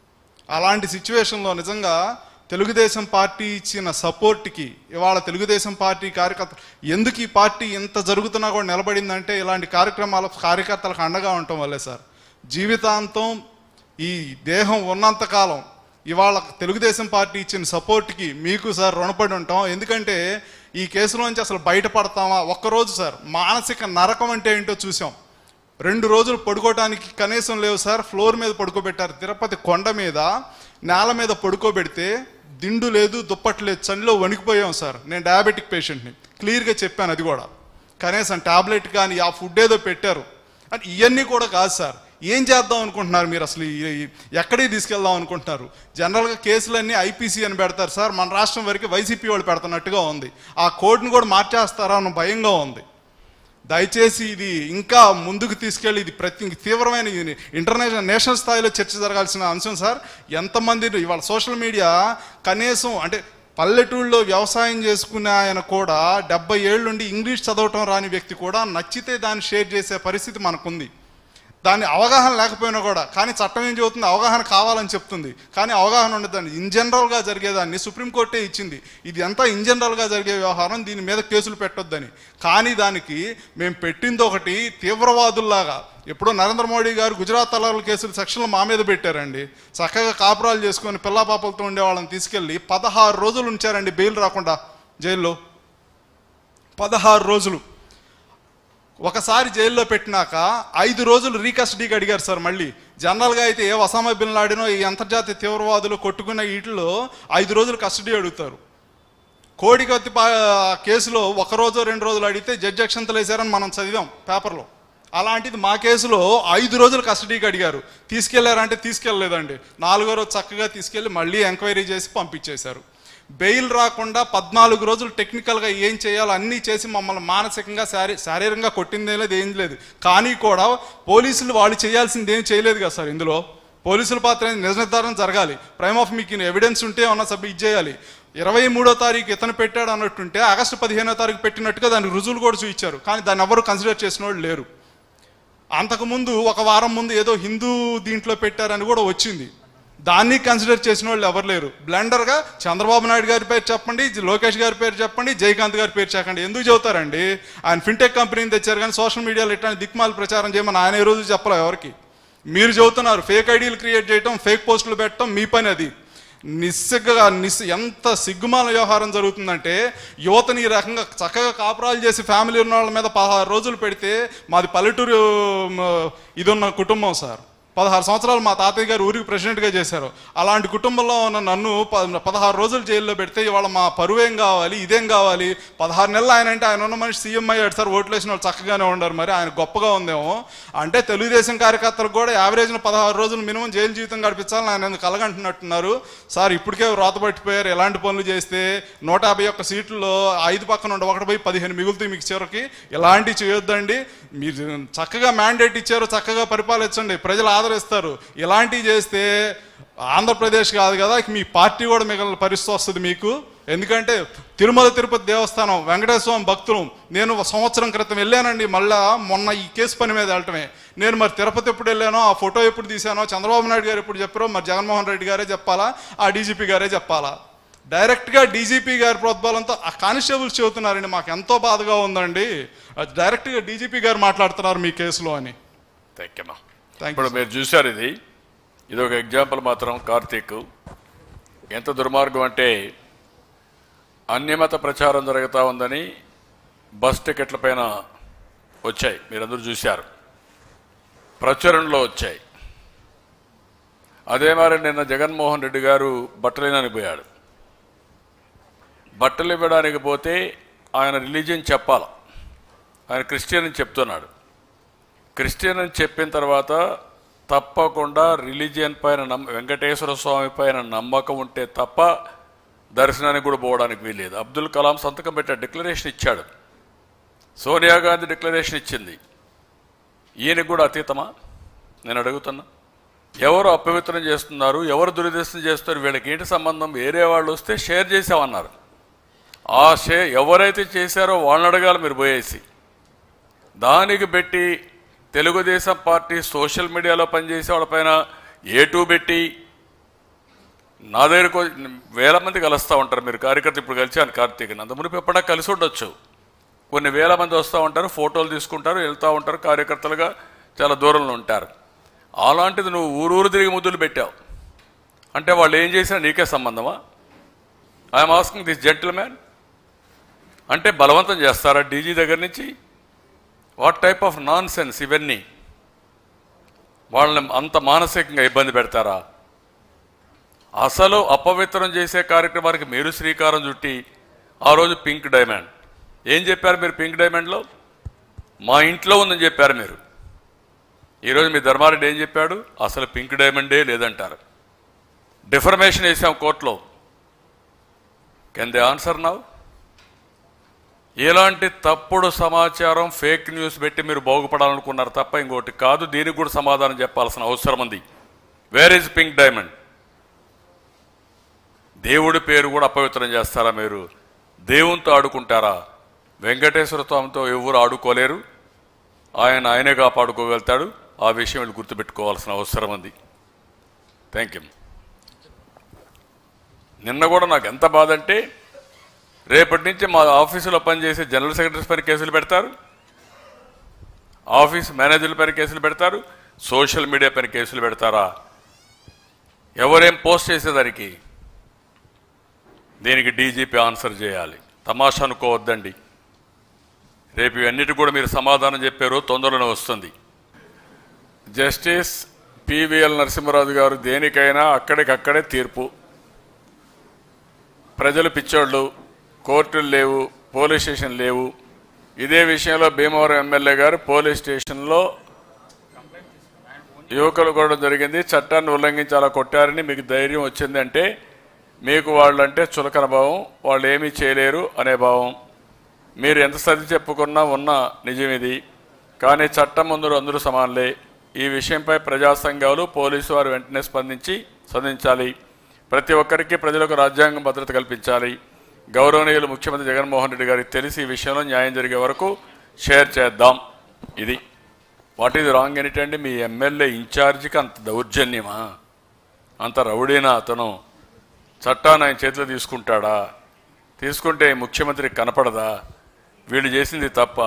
అలాంటి సిచ్యువేషన్లో నిజంగా తెలుగుదేశం పార్టీ ఇచ్చిన సపోర్ట్కి ఇవాళ తెలుగుదేశం పార్టీ కార్యకర్త ఎందుకు ఈ పార్టీ ఇంత జరుగుతున్నా కూడా నిలబడిందంటే ఇలాంటి కార్యక్రమాల కార్యకర్తలకు అండగా ఉండటం వల్లే సార్ జీవితాంతం ఈ దేహం ఉన్నంతకాలం ఇవాళ తెలుగుదేశం పార్టీ ఇచ్చిన సపోర్ట్కి మీకు సార్ రుణపడి ఉంటాం ఎందుకంటే ఈ కేసులోంచి అసలు బయటపడతామా ఒక్కరోజు సార్ మానసిక నరకం అంటే ఏంటో చూసాం రెండు రోజులు పడుకోవడానికి కనీసం లేవు సార్ ఫ్లోర్ మీద పడుకోబెట్టారు తిరుపతి కొండ మీద నేల మీద పడుకోబెడితే దిండు లేదు దుప్పట్లు లేదు చలిలో వణికిపోయాం సార్ నేను డయాబెటిక్ పేషెంట్ని క్లియర్గా చెప్పాను అది కూడా కనీసం టాబ్లెట్ కానీ ఆ ఫుడ్ ఏదో పెట్టారు అంటే ఇవన్నీ కూడా కాదు సార్ ఏం చేద్దాం అనుకుంటున్నారు మీరు అసలు ఈ- ఈ- ఎక్కడికి తీసుకెళ్దాం అనుకుంటున్నారు జనరల్గా కేసులన్నీ ఐపీసీ అని పెడతారు సార్ మన రాష్ట్రం వరకు వైసీపీ వాళ్ళు పెడుతున్నట్టుగా ఉంది ఆ కోడ్ని కూడా మార్చేస్తారా అన్న భయంగా ఉంది దయచేసి ఇది ఇంకా ముందుకు తీసుకెళ్ళి ఇది ప్రతి తీవ్రమైన ఇది ఇంటర్నేషనల్ నేషనల్ స్థాయిలో చర్చ జరగాల్సిన అంశం సార్ ఎంతమంది ఇవాళ సోషల్ మీడియా కనీసం అంటే పల్లెటూళ్ళలో వ్యవసాయం చేసుకునే ఆయన కూడా డెబ్బై ఏళ్ళుండి ఇంగ్లీష్ చదవటం రాని వ్యక్తి కూడా నచ్చితే దాన్ని షేర్ చేసే పరిస్థితి మనకుంది దాని అవగాహన లేకపోయినా కూడా కానీ చట్టం ఏం చెబుతుంది అవగాహన కావాలని చెప్తుంది కానీ అవగాహన ఉండదండి ఇన్ జనరల్గా జరిగేదాన్ని సుప్రీంకోర్టే ఇచ్చింది ఇది అంతా ఇన్ జనరల్గా జరిగే వ్యవహారం దీని మీద కేసులు పెట్టొద్దని కానీ దానికి మేము పెట్టింది ఒకటి తీవ్రవాదుల్లాగా ఎప్పుడో నరేంద్ర మోడీ గారు గుజరాత్ తలాల కేసులు సెక్షన్లు మా మీద పెట్టారండి చక్కగా కాపురాలు చేసుకొని పిల్లా పాపలతో ఉండే వాళ్ళని తీసుకెళ్ళి పదహారు రోజులు ఉంచారండి బెయిల్ రాకుండా జైల్లో పదహారు రోజులు ఒకసారి జైల్లో పెట్టినాక ఐదు రోజులు రీకస్టడీకి అడిగారు సార్ మళ్ళీ జనరల్గా అయితే ఏ ఒసామా బిన్ లాడినో ఈ అంతర్జాతీయ తీవ్రవాదులు కొట్టుకున్న వీటిలో ఐదు రోజులు కస్టడీ అడుగుతారు కోడికత్తి పా కేసులో ఒక రోజు రెండు రోజులు అడిగితే జడ్జి అక్షంతలు వేశారని మనం చదివాం పేపర్లో అలాంటిది మా కేసులో ఐదు రోజులు కస్టడీకి అడిగారు తీసుకెళ్లారంటే తీసుకెళ్ళలేదండి నాలుగో రోజు చక్కగా తీసుకెళ్లి మళ్ళీ ఎంక్వైరీ చేసి పంపించేశారు బెయిల్ రాకుండా పద్నాలుగు రోజులు టెక్నికల్గా ఏం చేయాలో అన్నీ చేసి మమ్మల్ని మానసికంగా శారీ శారీరకంగా కొట్టిందే లేదు ఏం లేదు కానీ కూడా పోలీసులు వాళ్ళు చేయాల్సింది ఏం చేయలేదు కదా సార్ ఇందులో పోలీసుల పాత్ర అనేది నిజ నిర్ధారణ జరగాలి ప్రైమ్ ఆఫ్ మీకు ఎవిడెన్స్ ఉంటే ఏమన్నా సబ్మిట్ చేయాలి ఇరవై మూడో తారీఖు ఇతను పెట్టాడు అన్నట్టుంటే ఆగస్టు పదిహేనో తారీఖు పెట్టినట్టుగా దానికి రుజువులు కూడా చూపించారు కానీ దాన్ని ఎవరు కన్సిడర్ చేసిన వాళ్ళు లేరు అంతకుముందు ఒక వారం ముందు ఏదో హిందూ దీంట్లో పెట్టారని కూడా వచ్చింది దాన్ని కన్సిడర్ చేసిన వాళ్ళు ఎవరు లేరు బ్లెండర్గా చంద్రబాబు నాయుడు గారి పేరు చెప్పండి లోకేష్ గారి పేరు చెప్పండి జయకాంత్ గారి పేరు చెప్పండి ఎందుకు చెబుతారండి ఆయన ఫిన్టెక్ కంపెనీని తెచ్చారు కానీ సోషల్ మీడియాలో ఇట్లాంటి దిక్మాల ప్రచారం చేయమని ఆయన ఏ రోజు చెప్పలే ఎవరికి మీరు చెబుతున్నారు ఫేక్ ఐడీలు క్రియేట్ చేయటం ఫేక్ పోస్టులు పెట్టడం మీ పని అది నిస్సిగ్గా నిస్ ఎంత సిగ్గుమాల వ్యవహారం జరుగుతుందంటే యువతని ఈ రకంగా చక్కగా కాపురాలు చేసి ఫ్యామిలీ ఉన్న వాళ్ళ మీద పదహారు రోజులు పెడితే మాది పల్లెటూరు మ, ఇది ఉన్న కుటుంబం సార్ పదహారు సంవత్సరాలు మా తాతయ్య గారు ఊరికి ప్రెసిడెంట్గా చేశారు అలాంటి కుటుంబంలో ఉన్న నన్ను ప- పదహారు రోజులు జైల్లో పెడితే ఇవాళ మా పరువు ఏం కావాలి ఇదేం కావాలి పదహారు నెలలు ఆయన అంటే ఆయన ఉన్న మనిషి సీఎం అయ్యాడు సార్ ఓట్లు వేసిన వాళ్ళు చక్కగానే ఉండరు మరి ఆయన గొప్పగా ఉందేమో అంటే తెలుగుదేశం కార్యకర్తలకు కూడా యావరేజ్న పదహారు రోజులు మినిమం జైలు జీవితం గడిపించాలని ఆయన ఎందుకు కలగంటున్నట్టున్నారు సార్ ఇప్పటికే వ్రాత పట్టిపోయారు ఎలాంటి పనులు చేస్తే నూట యాభై ఒక్క సీట్లలో ఐదు పక్కన ఉండి ఒకటి పోయి పదిహేను మిగులుతాయి మీకు చివరికి ఇలాంటివి చేయొద్దండి మీరు చక్కగా మ్యాండేట్ ఇచ్చారు చక్కగా పరిపాలించండి ప్రజలు ఆదరిస్తారు ఇలాంటివి చేస్తే ఆంధ్రప్రదేశ్ కాదు కదా మీ పార్టీ కూడా మిగిలిన పరిస్థితి వస్తుంది మీకు ఎందుకంటే తిరుమల తిరుపతి దేవస్థానం వెంకటేశ్వర స్వామి భక్తులు నేను ఒక సంవత్సరం క్రితం వెళ్ళానండి మళ్ళా మొన్న ఈ కేసు పని మీద వెళ్ళటమే నేను మరి తిరుపతి ఎప్పుడు వెళ్ళానో ఆ ఫోటో ఎప్పుడు తీశానో చంద్రబాబు నాయుడు గారు ఎప్పుడు చెప్పారో మరి జగన్మోహన్ రెడ్డి గారే చెప్పాలా ఆ డీజీపీ గారే చెప్పాలా డైరెక్ట్గా డీజీపీ గారి ప్రోద్బలంతో ఆ కానిస్టేబుల్స్ చెబుతున్నారండి మాకు ఎంతో బాధగా ఉందండి అది డైరెక్ట్గా డీజీపీ గారు మాట్లాడుతున్నారు మీ కేసులో అని థ్యాంక్ యూ Thank you, ఇప్పుడు మీరు చూశారు ఇది ఇది ఒక ఎగ్జాంపుల్ మాత్రం కార్తీక్ ఎంత దుర్మార్గం అంటే అన్యమత ప్రచారం జరుగుతూ ఉందని బస్ టికెట్ల పైన వచ్చాయి మీరందరూ చూశారు ప్రచురణలో వచ్చాయి అదే మరి నిన్న జగన్మోహన్ రెడ్డి గారు బట్టలేనని పోయాడు బట్టలు ఇవ్వడానికి పోతే ఆయన రిలీజియన్ చెప్పాలి ఆయన క్రిస్టియన్ అని చెప్తున్నాడు క్రిస్టియన్ అని చెప్పిన తర్వాత తప్పకుండా రిలీజియన్ పైన నమ్మ వెంకటేశ్వర స్వామి పైన నమ్మకం ఉంటే తప్ప దర్శనానికి కూడా పోవడానికి వీల్లేదు అబ్దుల్ కలాం సంతకం పెట్టాడు డిక్లరేషన్ ఇచ్చాడు సోనియా గాంధీ డిక్లరేషన్ ఇచ్చింది ఈయనకు కూడా అతీతమా నేను అడుగుతున్నా ఎవరు అపవిత్రం చేస్తున్నారు ఎవరు దురుదేశం చేస్తున్నారు వీళ్ళకి ఏంటి సంబంధం వేరే వాళ్ళు వస్తే షేర్ చేసామన్నారు ఆ షే ఎవరైతే చేశారో వాళ్ళని అడగాలి మీరు పోయేసి దానికి పెట్టి తెలుగుదేశం పార్టీ సోషల్ మీడియాలో పనిచేసే వాళ్ళపైన ఏ టూ పెట్టి నా దగ్గరకు వేల మంది కలుస్తూ ఉంటారు మీరు కార్యకర్త ఇప్పుడు కలిసాను కార్తీక్ అంత మునిపు ఎప్పుడా కలిసి ఉండొచ్చు కొన్ని వేల మంది వస్తూ ఉంటారు ఫోటోలు తీసుకుంటారు వెళ్తూ ఉంటారు కార్యకర్తలుగా చాలా దూరంలో ఉంటారు అలాంటిది నువ్వు ఊరూరు తిరిగి ముద్దులు పెట్టావు అంటే వాళ్ళు ఏం చేసినా నీకే సంబంధమా I'm asking this gentleman అంటే బలవంతం చేస్తారా డీజీ దగ్గర నుంచి what type of nonsense ఇవన్నీ వాళ్ళని అంత మానసికంగా ఇబ్బంది పెడతారా అసలు అపవిత్రం చేసే కార్యక్రమానికి మీరు శ్రీకారం చుట్టి ఆ రోజు పింక్ డైమండ్ ఏం చెప్పారు మీరు పింక్ డైమండ్లో మా ఇంట్లో ఉందని చెప్పారు మీరు ఈరోజు మీ ధర్మారెడ్డి ఏం చెప్పాడు అసలు పింక్ డైమండే లేదంటారు డిఫర్మేషన్ వేసాం కోర్టులో కెన్ దే ఆన్సర్ నవ్ ఎలాంటి తప్పుడు సమాచారం ఫేక్ న్యూస్ పెట్టి మీరు బాగుపడాలనుకున్నారు తప్ప ఇంకోటి కాదు దీనికి కూడా సమాధానం చెప్పాల్సిన అవసరం ఉంది వేర్ ఇస్ పింక్ డైమండ్ దేవుడి పేరు కూడా అపవిత్రం చేస్తారా మీరు దేవునితో ఆడుకుంటారా వెంకటేశ్వర స్వామితో ఎవరు ఆడుకోలేరు ఆయన ఆయనే కాపాడుకోగలుగుతాడు ఆ విషయం వీళ్ళు గుర్తుపెట్టుకోవాల్సిన అవసరం ఉంది థ్యాంక్ యూ నిన్న కూడా నాకు ఎంత బాధ అంటే రేపటి నుంచి మా ఆఫీసులో పనిచేసే జనరల్ సెక్రటరీస్ పైన కేసులు పెడతారు ఆఫీస్ మేనేజర్ల పైన కేసులు పెడతారు సోషల్ మీడియా పైన కేసులు పెడతారా ఎవరేం పోస్ట్ చేసేదానికి దీనికి డీజీపీ ఆన్సర్ చేయాలి తమాషా అనుకోవద్దండి రేపు ఇవన్నిటి కూడా మీరు సమాధానం చెప్పారు తొందరలోనే వస్తుంది జస్టిస్ పివిఎల్ నరసింహరాజు గారు దేనికైనా అక్కడికక్కడే తీర్పు ప్రజలు పిచ్చోళ్ళు కోర్టులు లేవు పోలీస్ స్టేషన్ లేవు ఇదే విషయంలో భీమవరం ఎమ్మెల్యే గారు పోలీస్ స్టేషన్లో యువకులు కూడా జరిగింది చట్టాన్ని ఉల్లంఘించి అలా కొట్టారని మీకు ధైర్యం వచ్చిందంటే మీకు వాళ్ళంటే చులకన భావం వాళ్ళు ఏమీ చేయలేరు అనే భావం మీరు ఎంత సర్ది చెప్పుకున్నా ఉన్న నిజం ఇది కానీ చట్టం ముందు అందరూ సమానులే ఈ విషయంపై ప్రజా సంఘాలు పోలీసు వారు వెంటనే స్పందించి స్పందించాలి ప్రతి ఒక్కరికి ప్రజలకు రాజ్యాంగం భద్రత కల్పించాలి గౌరవనీయులు ముఖ్యమంత్రి జగన్మోహన్ రెడ్డి గారికి తెలిసి ఈ విషయంలో న్యాయం జరిగే వరకు షేర్ చేద్దాం ఇది వాట్ ఈజ్ రాంగ్ ఏంటంటే మీ ఎమ్మెల్యే ఇన్ఛార్జికి అంత దౌర్జన్యమా అంత రౌడీనా అతను చట్టాన్ని ఆయన చేతిలో తీసుకుంటాడా తీసుకుంటే ముఖ్యమంత్రి కనపడదా వీళ్ళు చేసింది తప్ప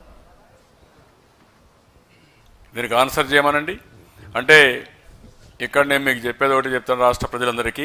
దీనికి ఆన్సర్ చేయమనండి అంటే ఇక్కడ నేను మీకు చెప్పేది ఒకటి చెప్తాను రాష్ట్ర ప్రజలందరికీ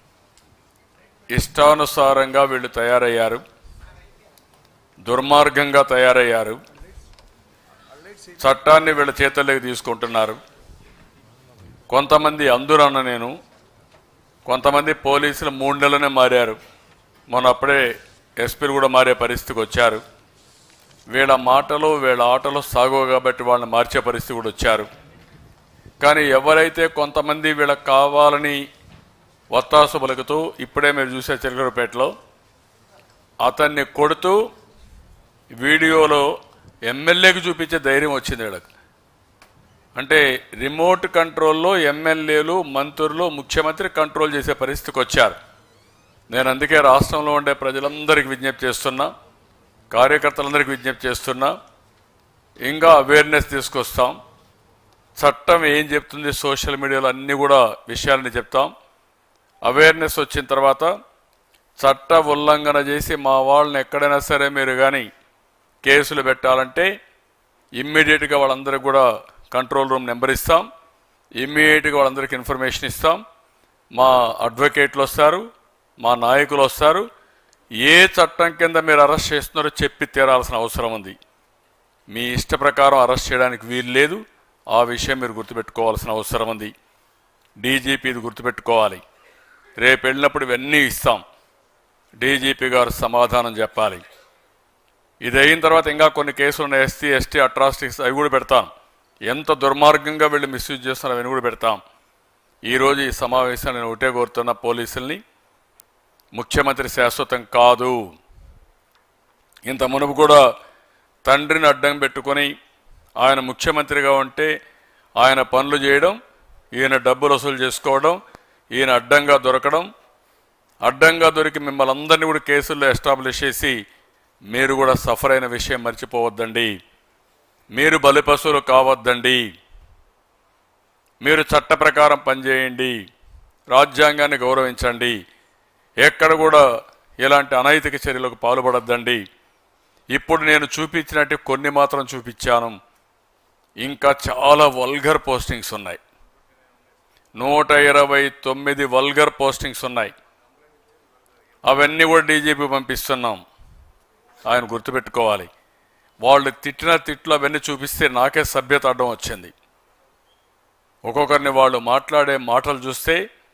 ఇష్టానుసారంగా వీళ్ళు తయారయ్యారు దుర్మార్గంగా తయారయ్యారు చట్టాన్ని వీళ్ళ చేతుల్లోకి తీసుకుంటున్నారు కొంతమంది అందురన్న నేను కొంతమంది పోలీసులు మూడు నెలలనే మారారు మొన్న అప్పుడే ఎస్పీలు కూడా మారే పరిస్థితికి వచ్చారు వీళ్ళ మాటలు వీళ్ళ ఆటలు సాగు కాబట్టి వాళ్ళని మార్చే పరిస్థితి కూడా వచ్చారు కానీ ఎవరైతే కొంతమంది వీళ్ళకి కావాలని వత్తాసు పలుకుతూ ఇప్పుడే మీరు చూసే చిలకరపేటలో అతన్ని కొడుతూ వీడియోలో ఎమ్మెల్యేకి చూపించే ధైర్యం వచ్చింది వీళ్ళకి అంటే రిమోట్ కంట్రోల్లో ఎమ్మెల్యేలు మంత్రులు ముఖ్యమంత్రి కంట్రోల్ చేసే పరిస్థితికి వచ్చారు నేను అందుకే రాష్ట్రంలో ఉండే ప్రజలందరికీ విజ్ఞప్తి చేస్తున్నా కార్యకర్తలందరికీ విజ్ఞప్తి చేస్తున్నా ఇంకా అవేర్నెస్ తీసుకొస్తాం చట్టం ఏం చెప్తుంది సోషల్ మీడియాలో అన్ని కూడా విషయాలని చెప్తాం అవేర్నెస్ వచ్చిన తర్వాత చట్ట ఉల్లంఘన చేసి మా వాళ్ళని ఎక్కడైనా సరే మీరు కానీ కేసులు పెట్టాలంటే ఇమ్మీడియట్గా వాళ్ళందరికీ కూడా కంట్రోల్ రూమ్ నెంబర్ ఇస్తాం ఇమ్మీడియట్గా వాళ్ళందరికీ ఇన్ఫర్మేషన్ ఇస్తాం మా అడ్వకేట్లు వస్తారు మా నాయకులు వస్తారు ఏ చట్టం కింద మీరు అరెస్ట్ చేస్తున్నారో చెప్పి తీరాల్సిన అవసరం ఉంది మీ ఇష్ట ప్రకారం అరెస్ట్ చేయడానికి వీలు లేదు ఆ విషయం మీరు గుర్తుపెట్టుకోవాల్సిన అవసరం ఉంది డీజీపీ ఇది గుర్తుపెట్టుకోవాలి రేపు వెళ్ళినప్పుడు ఇవన్నీ ఇస్తాం డీజీపీ గారు సమాధానం చెప్పాలి ఇది అయిన తర్వాత ఇంకా కొన్ని కేసులు ఉన్నాయి ఎస్సీ ఎస్టీ అట్రాసిటీస్ అవి కూడా పెడతాం ఎంత దుర్మార్గంగా వీళ్ళు మిస్యూజ్ చేస్తున్నారు అవన్నీ కూడా పెడతాం ఈరోజు ఈ సమావేశం నేను ఒకటే కోరుతున్న పోలీసుల్ని ముఖ్యమంత్రి శాశ్వతం కాదు ఇంత మునుపు కూడా తండ్రిని అడ్డం పెట్టుకొని ఆయన ముఖ్యమంత్రిగా ఉంటే ఆయన పనులు చేయడం ఈయన డబ్బులు వసూలు చేసుకోవడం ఈయన అడ్డంగా దొరకడం అడ్డంగా దొరికి మిమ్మల్ని అందరినీ కూడా కేసుల్లో ఎస్టాబ్లిష్ చేసి మీరు కూడా సఫర్ అయిన విషయం మర్చిపోవద్దండి మీరు బలిపశువులు కావద్దండి మీరు చట్ట ప్రకారం పనిచేయండి రాజ్యాంగాన్ని గౌరవించండి ఎక్కడ కూడా ఇలాంటి అనైతిక చర్యలకు పాల్పడద్దండి ఇప్పుడు నేను చూపించినట్టు కొన్ని మాత్రం చూపించాను ఇంకా చాలా వల్గర్ పోస్టింగ్స్ ఉన్నాయి నూట ఇరవై తొమ్మిది వల్గర్ పోస్టింగ్స్ ఉన్నాయి అవన్నీ కూడా డీజీపీ పంపిస్తున్నాం ఆయన గుర్తుపెట్టుకోవాలి వాళ్ళు తిట్టిన తిట్లు అవన్నీ చూపిస్తే నాకే సభ్యత అడ్డం వచ్చింది ఒక్కొక్కరిని వాళ్ళు మాట్లాడే మాటలు చూస్తే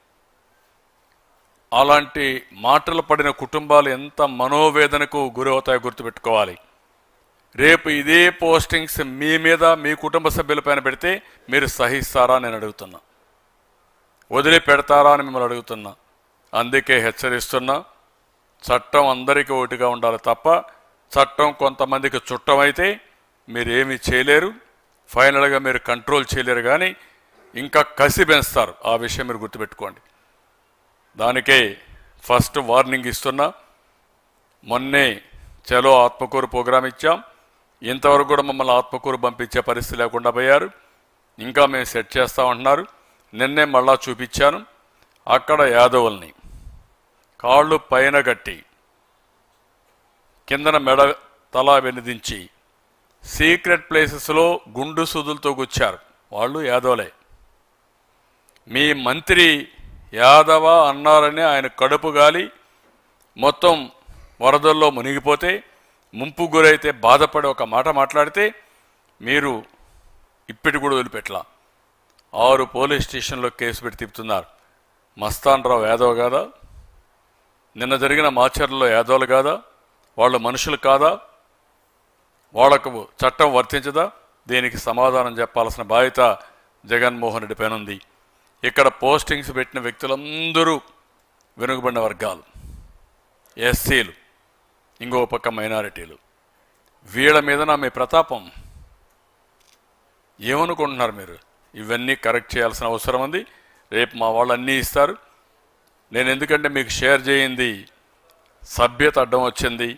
అలాంటి మాటలు పడిన కుటుంబాలు ఎంత మనోవేదనకు గురవుతాయో గుర్తుపెట్టుకోవాలి రేపు ఇదే పోస్టింగ్స్ మీ మీద మీ కుటుంబ సభ్యులపైన పెడితే మీరు సహిస్తారా నేను అడుగుతున్నా వదిలి పెడతారా అని మిమ్మల్ని అడుగుతున్నా అందుకే హెచ్చరిస్తున్నా చట్టం అందరికీ ఒకటిగా ఉండాలి తప్ప చట్టం కొంతమందికి చుట్టమైతే మీరు ఏమీ చేయలేరు ఫైనల్గా మీరు కంట్రోల్ చేయలేరు కానీ ఇంకా కసి పెంచుతారు ఆ విషయం మీరు గుర్తుపెట్టుకోండి దానికే ఫస్ట్ వార్నింగ్ ఇస్తున్నా మొన్నే చలో ఆత్మకూరు ప్రోగ్రాం ఇచ్చాం ఇంతవరకు కూడా మమ్మల్ని ఆత్మకూరు పంపించే పరిస్థితి లేకుండా పోయారు ఇంకా మేము సెట్ చేస్తామంటున్నారు నిన్నే మళ్ళా చూపించాను అక్కడ యాదవుల్ని కాళ్ళు పైన కట్టి కిందన మెడ తల వెనుదించి సీక్రెట్ ప్లేసెస్లో గుండు సుదులతో గుచ్చారు వాళ్ళు యాదవులే మీ మంత్రి యాదవ అన్నారని ఆయన కడుపు గాలి మొత్తం వరదల్లో మునిగిపోతే ముంపు గురైతే బాధపడి ఒక మాట మాట్లాడితే మీరు ఇప్పటి కూడా వదిలిపెట్టలా ఆరు పోలీస్ స్టేషన్లో కేసు పెట్టి తిప్పుతున్నారు మస్తాన్ రావు యాదవ్ కాదా నిన్న జరిగిన మాచర్లలో యాదవులు కాదా వాళ్ళు మనుషులు కాదా వాళ్లకు చట్టం వర్తించదా దీనికి సమాధానం చెప్పాల్సిన బాధ్యత జగన్మోహన్ రెడ్డి పైన ఉంది ఇక్కడ పోస్టింగ్స్ పెట్టిన వ్యక్తులందరూ వెనుకబడిన వర్గాలు ఎస్సీలు ఇంకో పక్క మైనారిటీలు వీళ్ళ మీద నా మీ ప్రతాపం ఏమనుకుంటున్నారు మీరు ఇవన్నీ కరెక్ట్ చేయాల్సిన అవసరం ఉంది రేపు మా వాళ్ళు అన్నీ ఇస్తారు నేను ఎందుకంటే మీకు షేర్ చేయింది సభ్యత అడ్డం వచ్చింది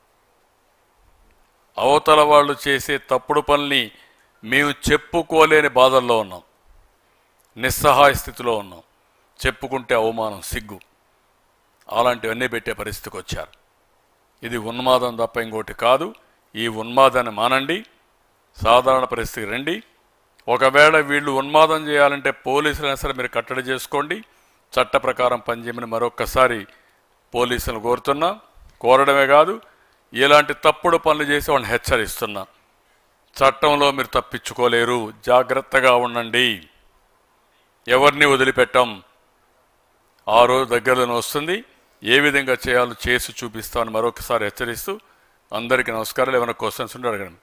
అవతల వాళ్ళు చేసే తప్పుడు పనుల్ని మేము చెప్పుకోలేని బాధల్లో ఉన్నాం నిస్సహాయ స్థితిలో ఉన్నాం చెప్పుకుంటే అవమానం సిగ్గు అలాంటివన్నీ పెట్టే పరిస్థితికి వచ్చారు ఇది ఉన్మాదం తప్ప ఇంకోటి కాదు ఈ ఉన్మాదాన్ని మానండి సాధారణ పరిస్థితికి రండి ఒకవేళ వీళ్ళు ఉన్మాదం చేయాలంటే పోలీసులైనా సరే మీరు కట్టడి చేసుకోండి చట్ట ప్రకారం పనిచేయమని మరొక్కసారి పోలీసులను కోరుతున్నా కోరడమే కాదు ఇలాంటి తప్పుడు పనులు చేసి వాళ్ళని హెచ్చరిస్తున్నా చట్టంలో మీరు తప్పించుకోలేరు జాగ్రత్తగా ఉండండి ఎవరిని వదిలిపెట్టాం ఆ రోజు దగ్గరలోనే వస్తుంది ఏ విధంగా చేయాలో చేసి చూపిస్తామని మరొకసారి హెచ్చరిస్తూ అందరికీ నమస్కారాలు ఏమైనా క్వశ్చన్స్ ఉంటే అడగండి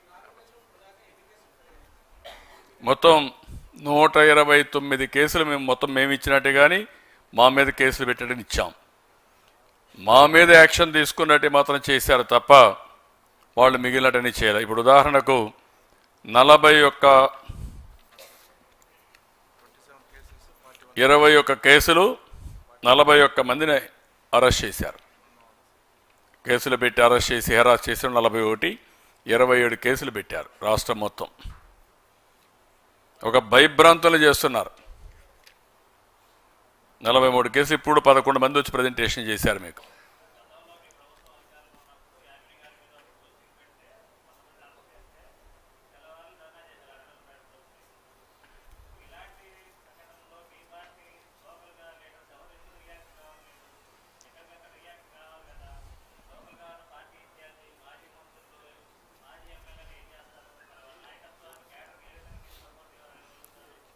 మొత్తం నూట ఇరవై తొమ్మిది కేసులు మేము మొత్తం మేము ఇచ్చినట్టే కానీ మా మీద కేసులు పెట్టడం ఇచ్చాం మా మీద యాక్షన్ తీసుకున్నట్టు మాత్రం చేశారు తప్ప వాళ్ళు మిగిలినట్టని చేయలేదు ఇప్పుడు ఉదాహరణకు నలభై ఒక్క ఇరవై ఒక్క కేసులు నలభై ఒక్క మందిని అరెస్ట్ చేశారు కేసులు పెట్టి అరెస్ట్ చేసి హెరాస్ చేసిన నలభై ఒకటి ఇరవై ఏడు కేసులు పెట్టారు రాష్ట్రం మొత్తం ఒక భయభ్రాంతులు చేస్తున్నారు నలభై మూడు కేసులు ఇప్పుడు పదకొండు మంది వచ్చి ప్రజెంటేషన్ చేశారు మీకు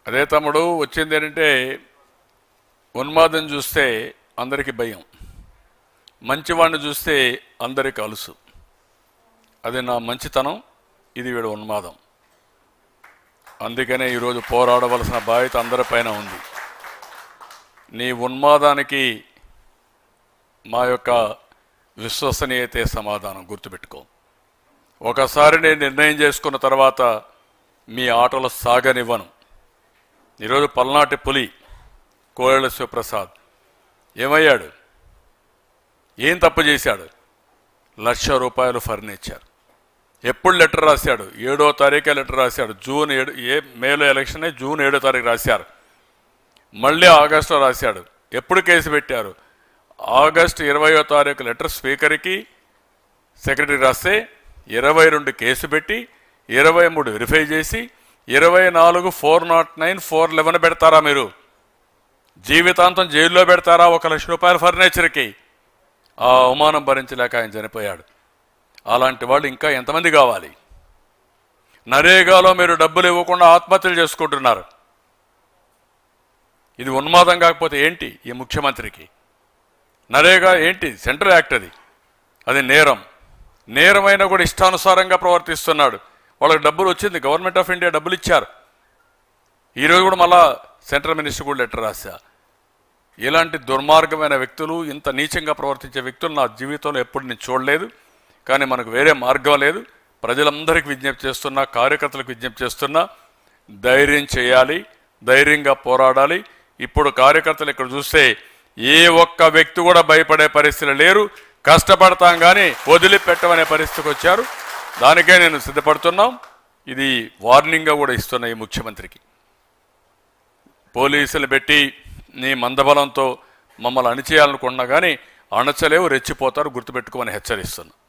అదే తమ్ముడు వచ్చింది ఏంటంటే ఉన్మాదం చూస్తే అందరికీ భయం మంచివాడిని చూస్తే అందరికి అలుసు అది నా మంచితనం ఇది వీడు ఉన్మాదం అందుకనే ఈరోజు పోరాడవలసిన బాధ్యత అందరిపైన ఉంది నీ ఉన్మాదానికి మా యొక్క విశ్వసనీయతే సమాధానం గుర్తుపెట్టుకో ఒకసారి నేను నిర్ణయం చేసుకున్న తర్వాత మీ ఆటలు సాగనివ్వను ఈరోజు పల్నాటి పులి కోయల శివప్రసాద్ ఏమయ్యాడు ఏం తప్పు చేశాడు లక్ష రూపాయలు ఫర్నిచర్ ఎప్పుడు లెటర్ రాశాడు ఏడో తారీఖే లెటర్ రాశాడు జూన్ ఏడు ఏ మేలో ఎలక్షనే జూన్ ఏడో తారీఖు రాశారు మళ్ళీ ఆగస్టులో రాశాడు ఎప్పుడు కేసు పెట్టారు ఆగస్టు ఇరవయో తారీఖు లెటర్ స్పీకర్కి సెక్రటరీ రాస్తే ఇరవై రెండు కేసు పెట్టి ఇరవై మూడు వెరిఫై చేసి ఇరవై నాలుగు four nought nine four eleven పెడతారా మీరు జీవితాంతం జైల్లో పెడతారా ఒక లక్ష రూపాయల ఫర్నిచర్కి ఆ అవమానం భరించలేక ఆయన చనిపోయాడు అలాంటి వాళ్ళు ఇంకా ఎంతమంది కావాలి నరేగాలో మీరు డబ్బులు ఇవ్వకుండా ఆత్మహత్యలు చేసుకుంటున్నారు ఇది ఉన్మాదం కాకపోతే ఏంటి ఈ ముఖ్యమంత్రికి నరేగా ఏంటి సెంట్రల్ యాక్ట్ అది అది నేరం నేరమైనా కూడా ఇష్టానుసారంగా ప్రవర్తిస్తున్నాడు వాళ్ళకి డబ్బులు వచ్చింది గవర్నమెంట్ ఆఫ్ ఇండియా డబ్బులు ఇచ్చారు ఈరోజు కూడా మళ్ళా సెంట్రల్ మినిస్టర్ కూడా లెటర్ రాశా ఇలాంటి దుర్మార్గమైన వ్యక్తులు ఇంత నీచంగా ప్రవర్తించే వ్యక్తులు నా జీవితంలో ఎప్పుడు నేను చూడలేదు కానీ మనకు వేరే మార్గం లేదు ప్రజలందరికీ విజ్ఞప్తి చేస్తున్నా కార్యకర్తలకు విజ్ఞప్తి చేస్తున్నా ధైర్యం చేయాలి ధైర్యంగా పోరాడాలి ఇప్పుడు కార్యకర్తలు ఇక్కడ చూస్తే ఏ ఒక్క వ్యక్తి కూడా భయపడే పరిస్థితులు లేరు కష్టపడతాం కానీ వదిలిపెట్టమనే పరిస్థితికి వచ్చారు దానికే నేను సిద్ధపడుతున్నాం ఇది వార్నింగ్గా కూడా ఇస్తున్నా ఈ ముఖ్యమంత్రికి పోలీసులు పెట్టి నీ మందబలంతో మమ్మల్ని అణిచేయాలనుకున్నా కానీ అణచలేవు రెచ్చిపోతారు గుర్తుపెట్టుకోమని హెచ్చరిస్తున్నా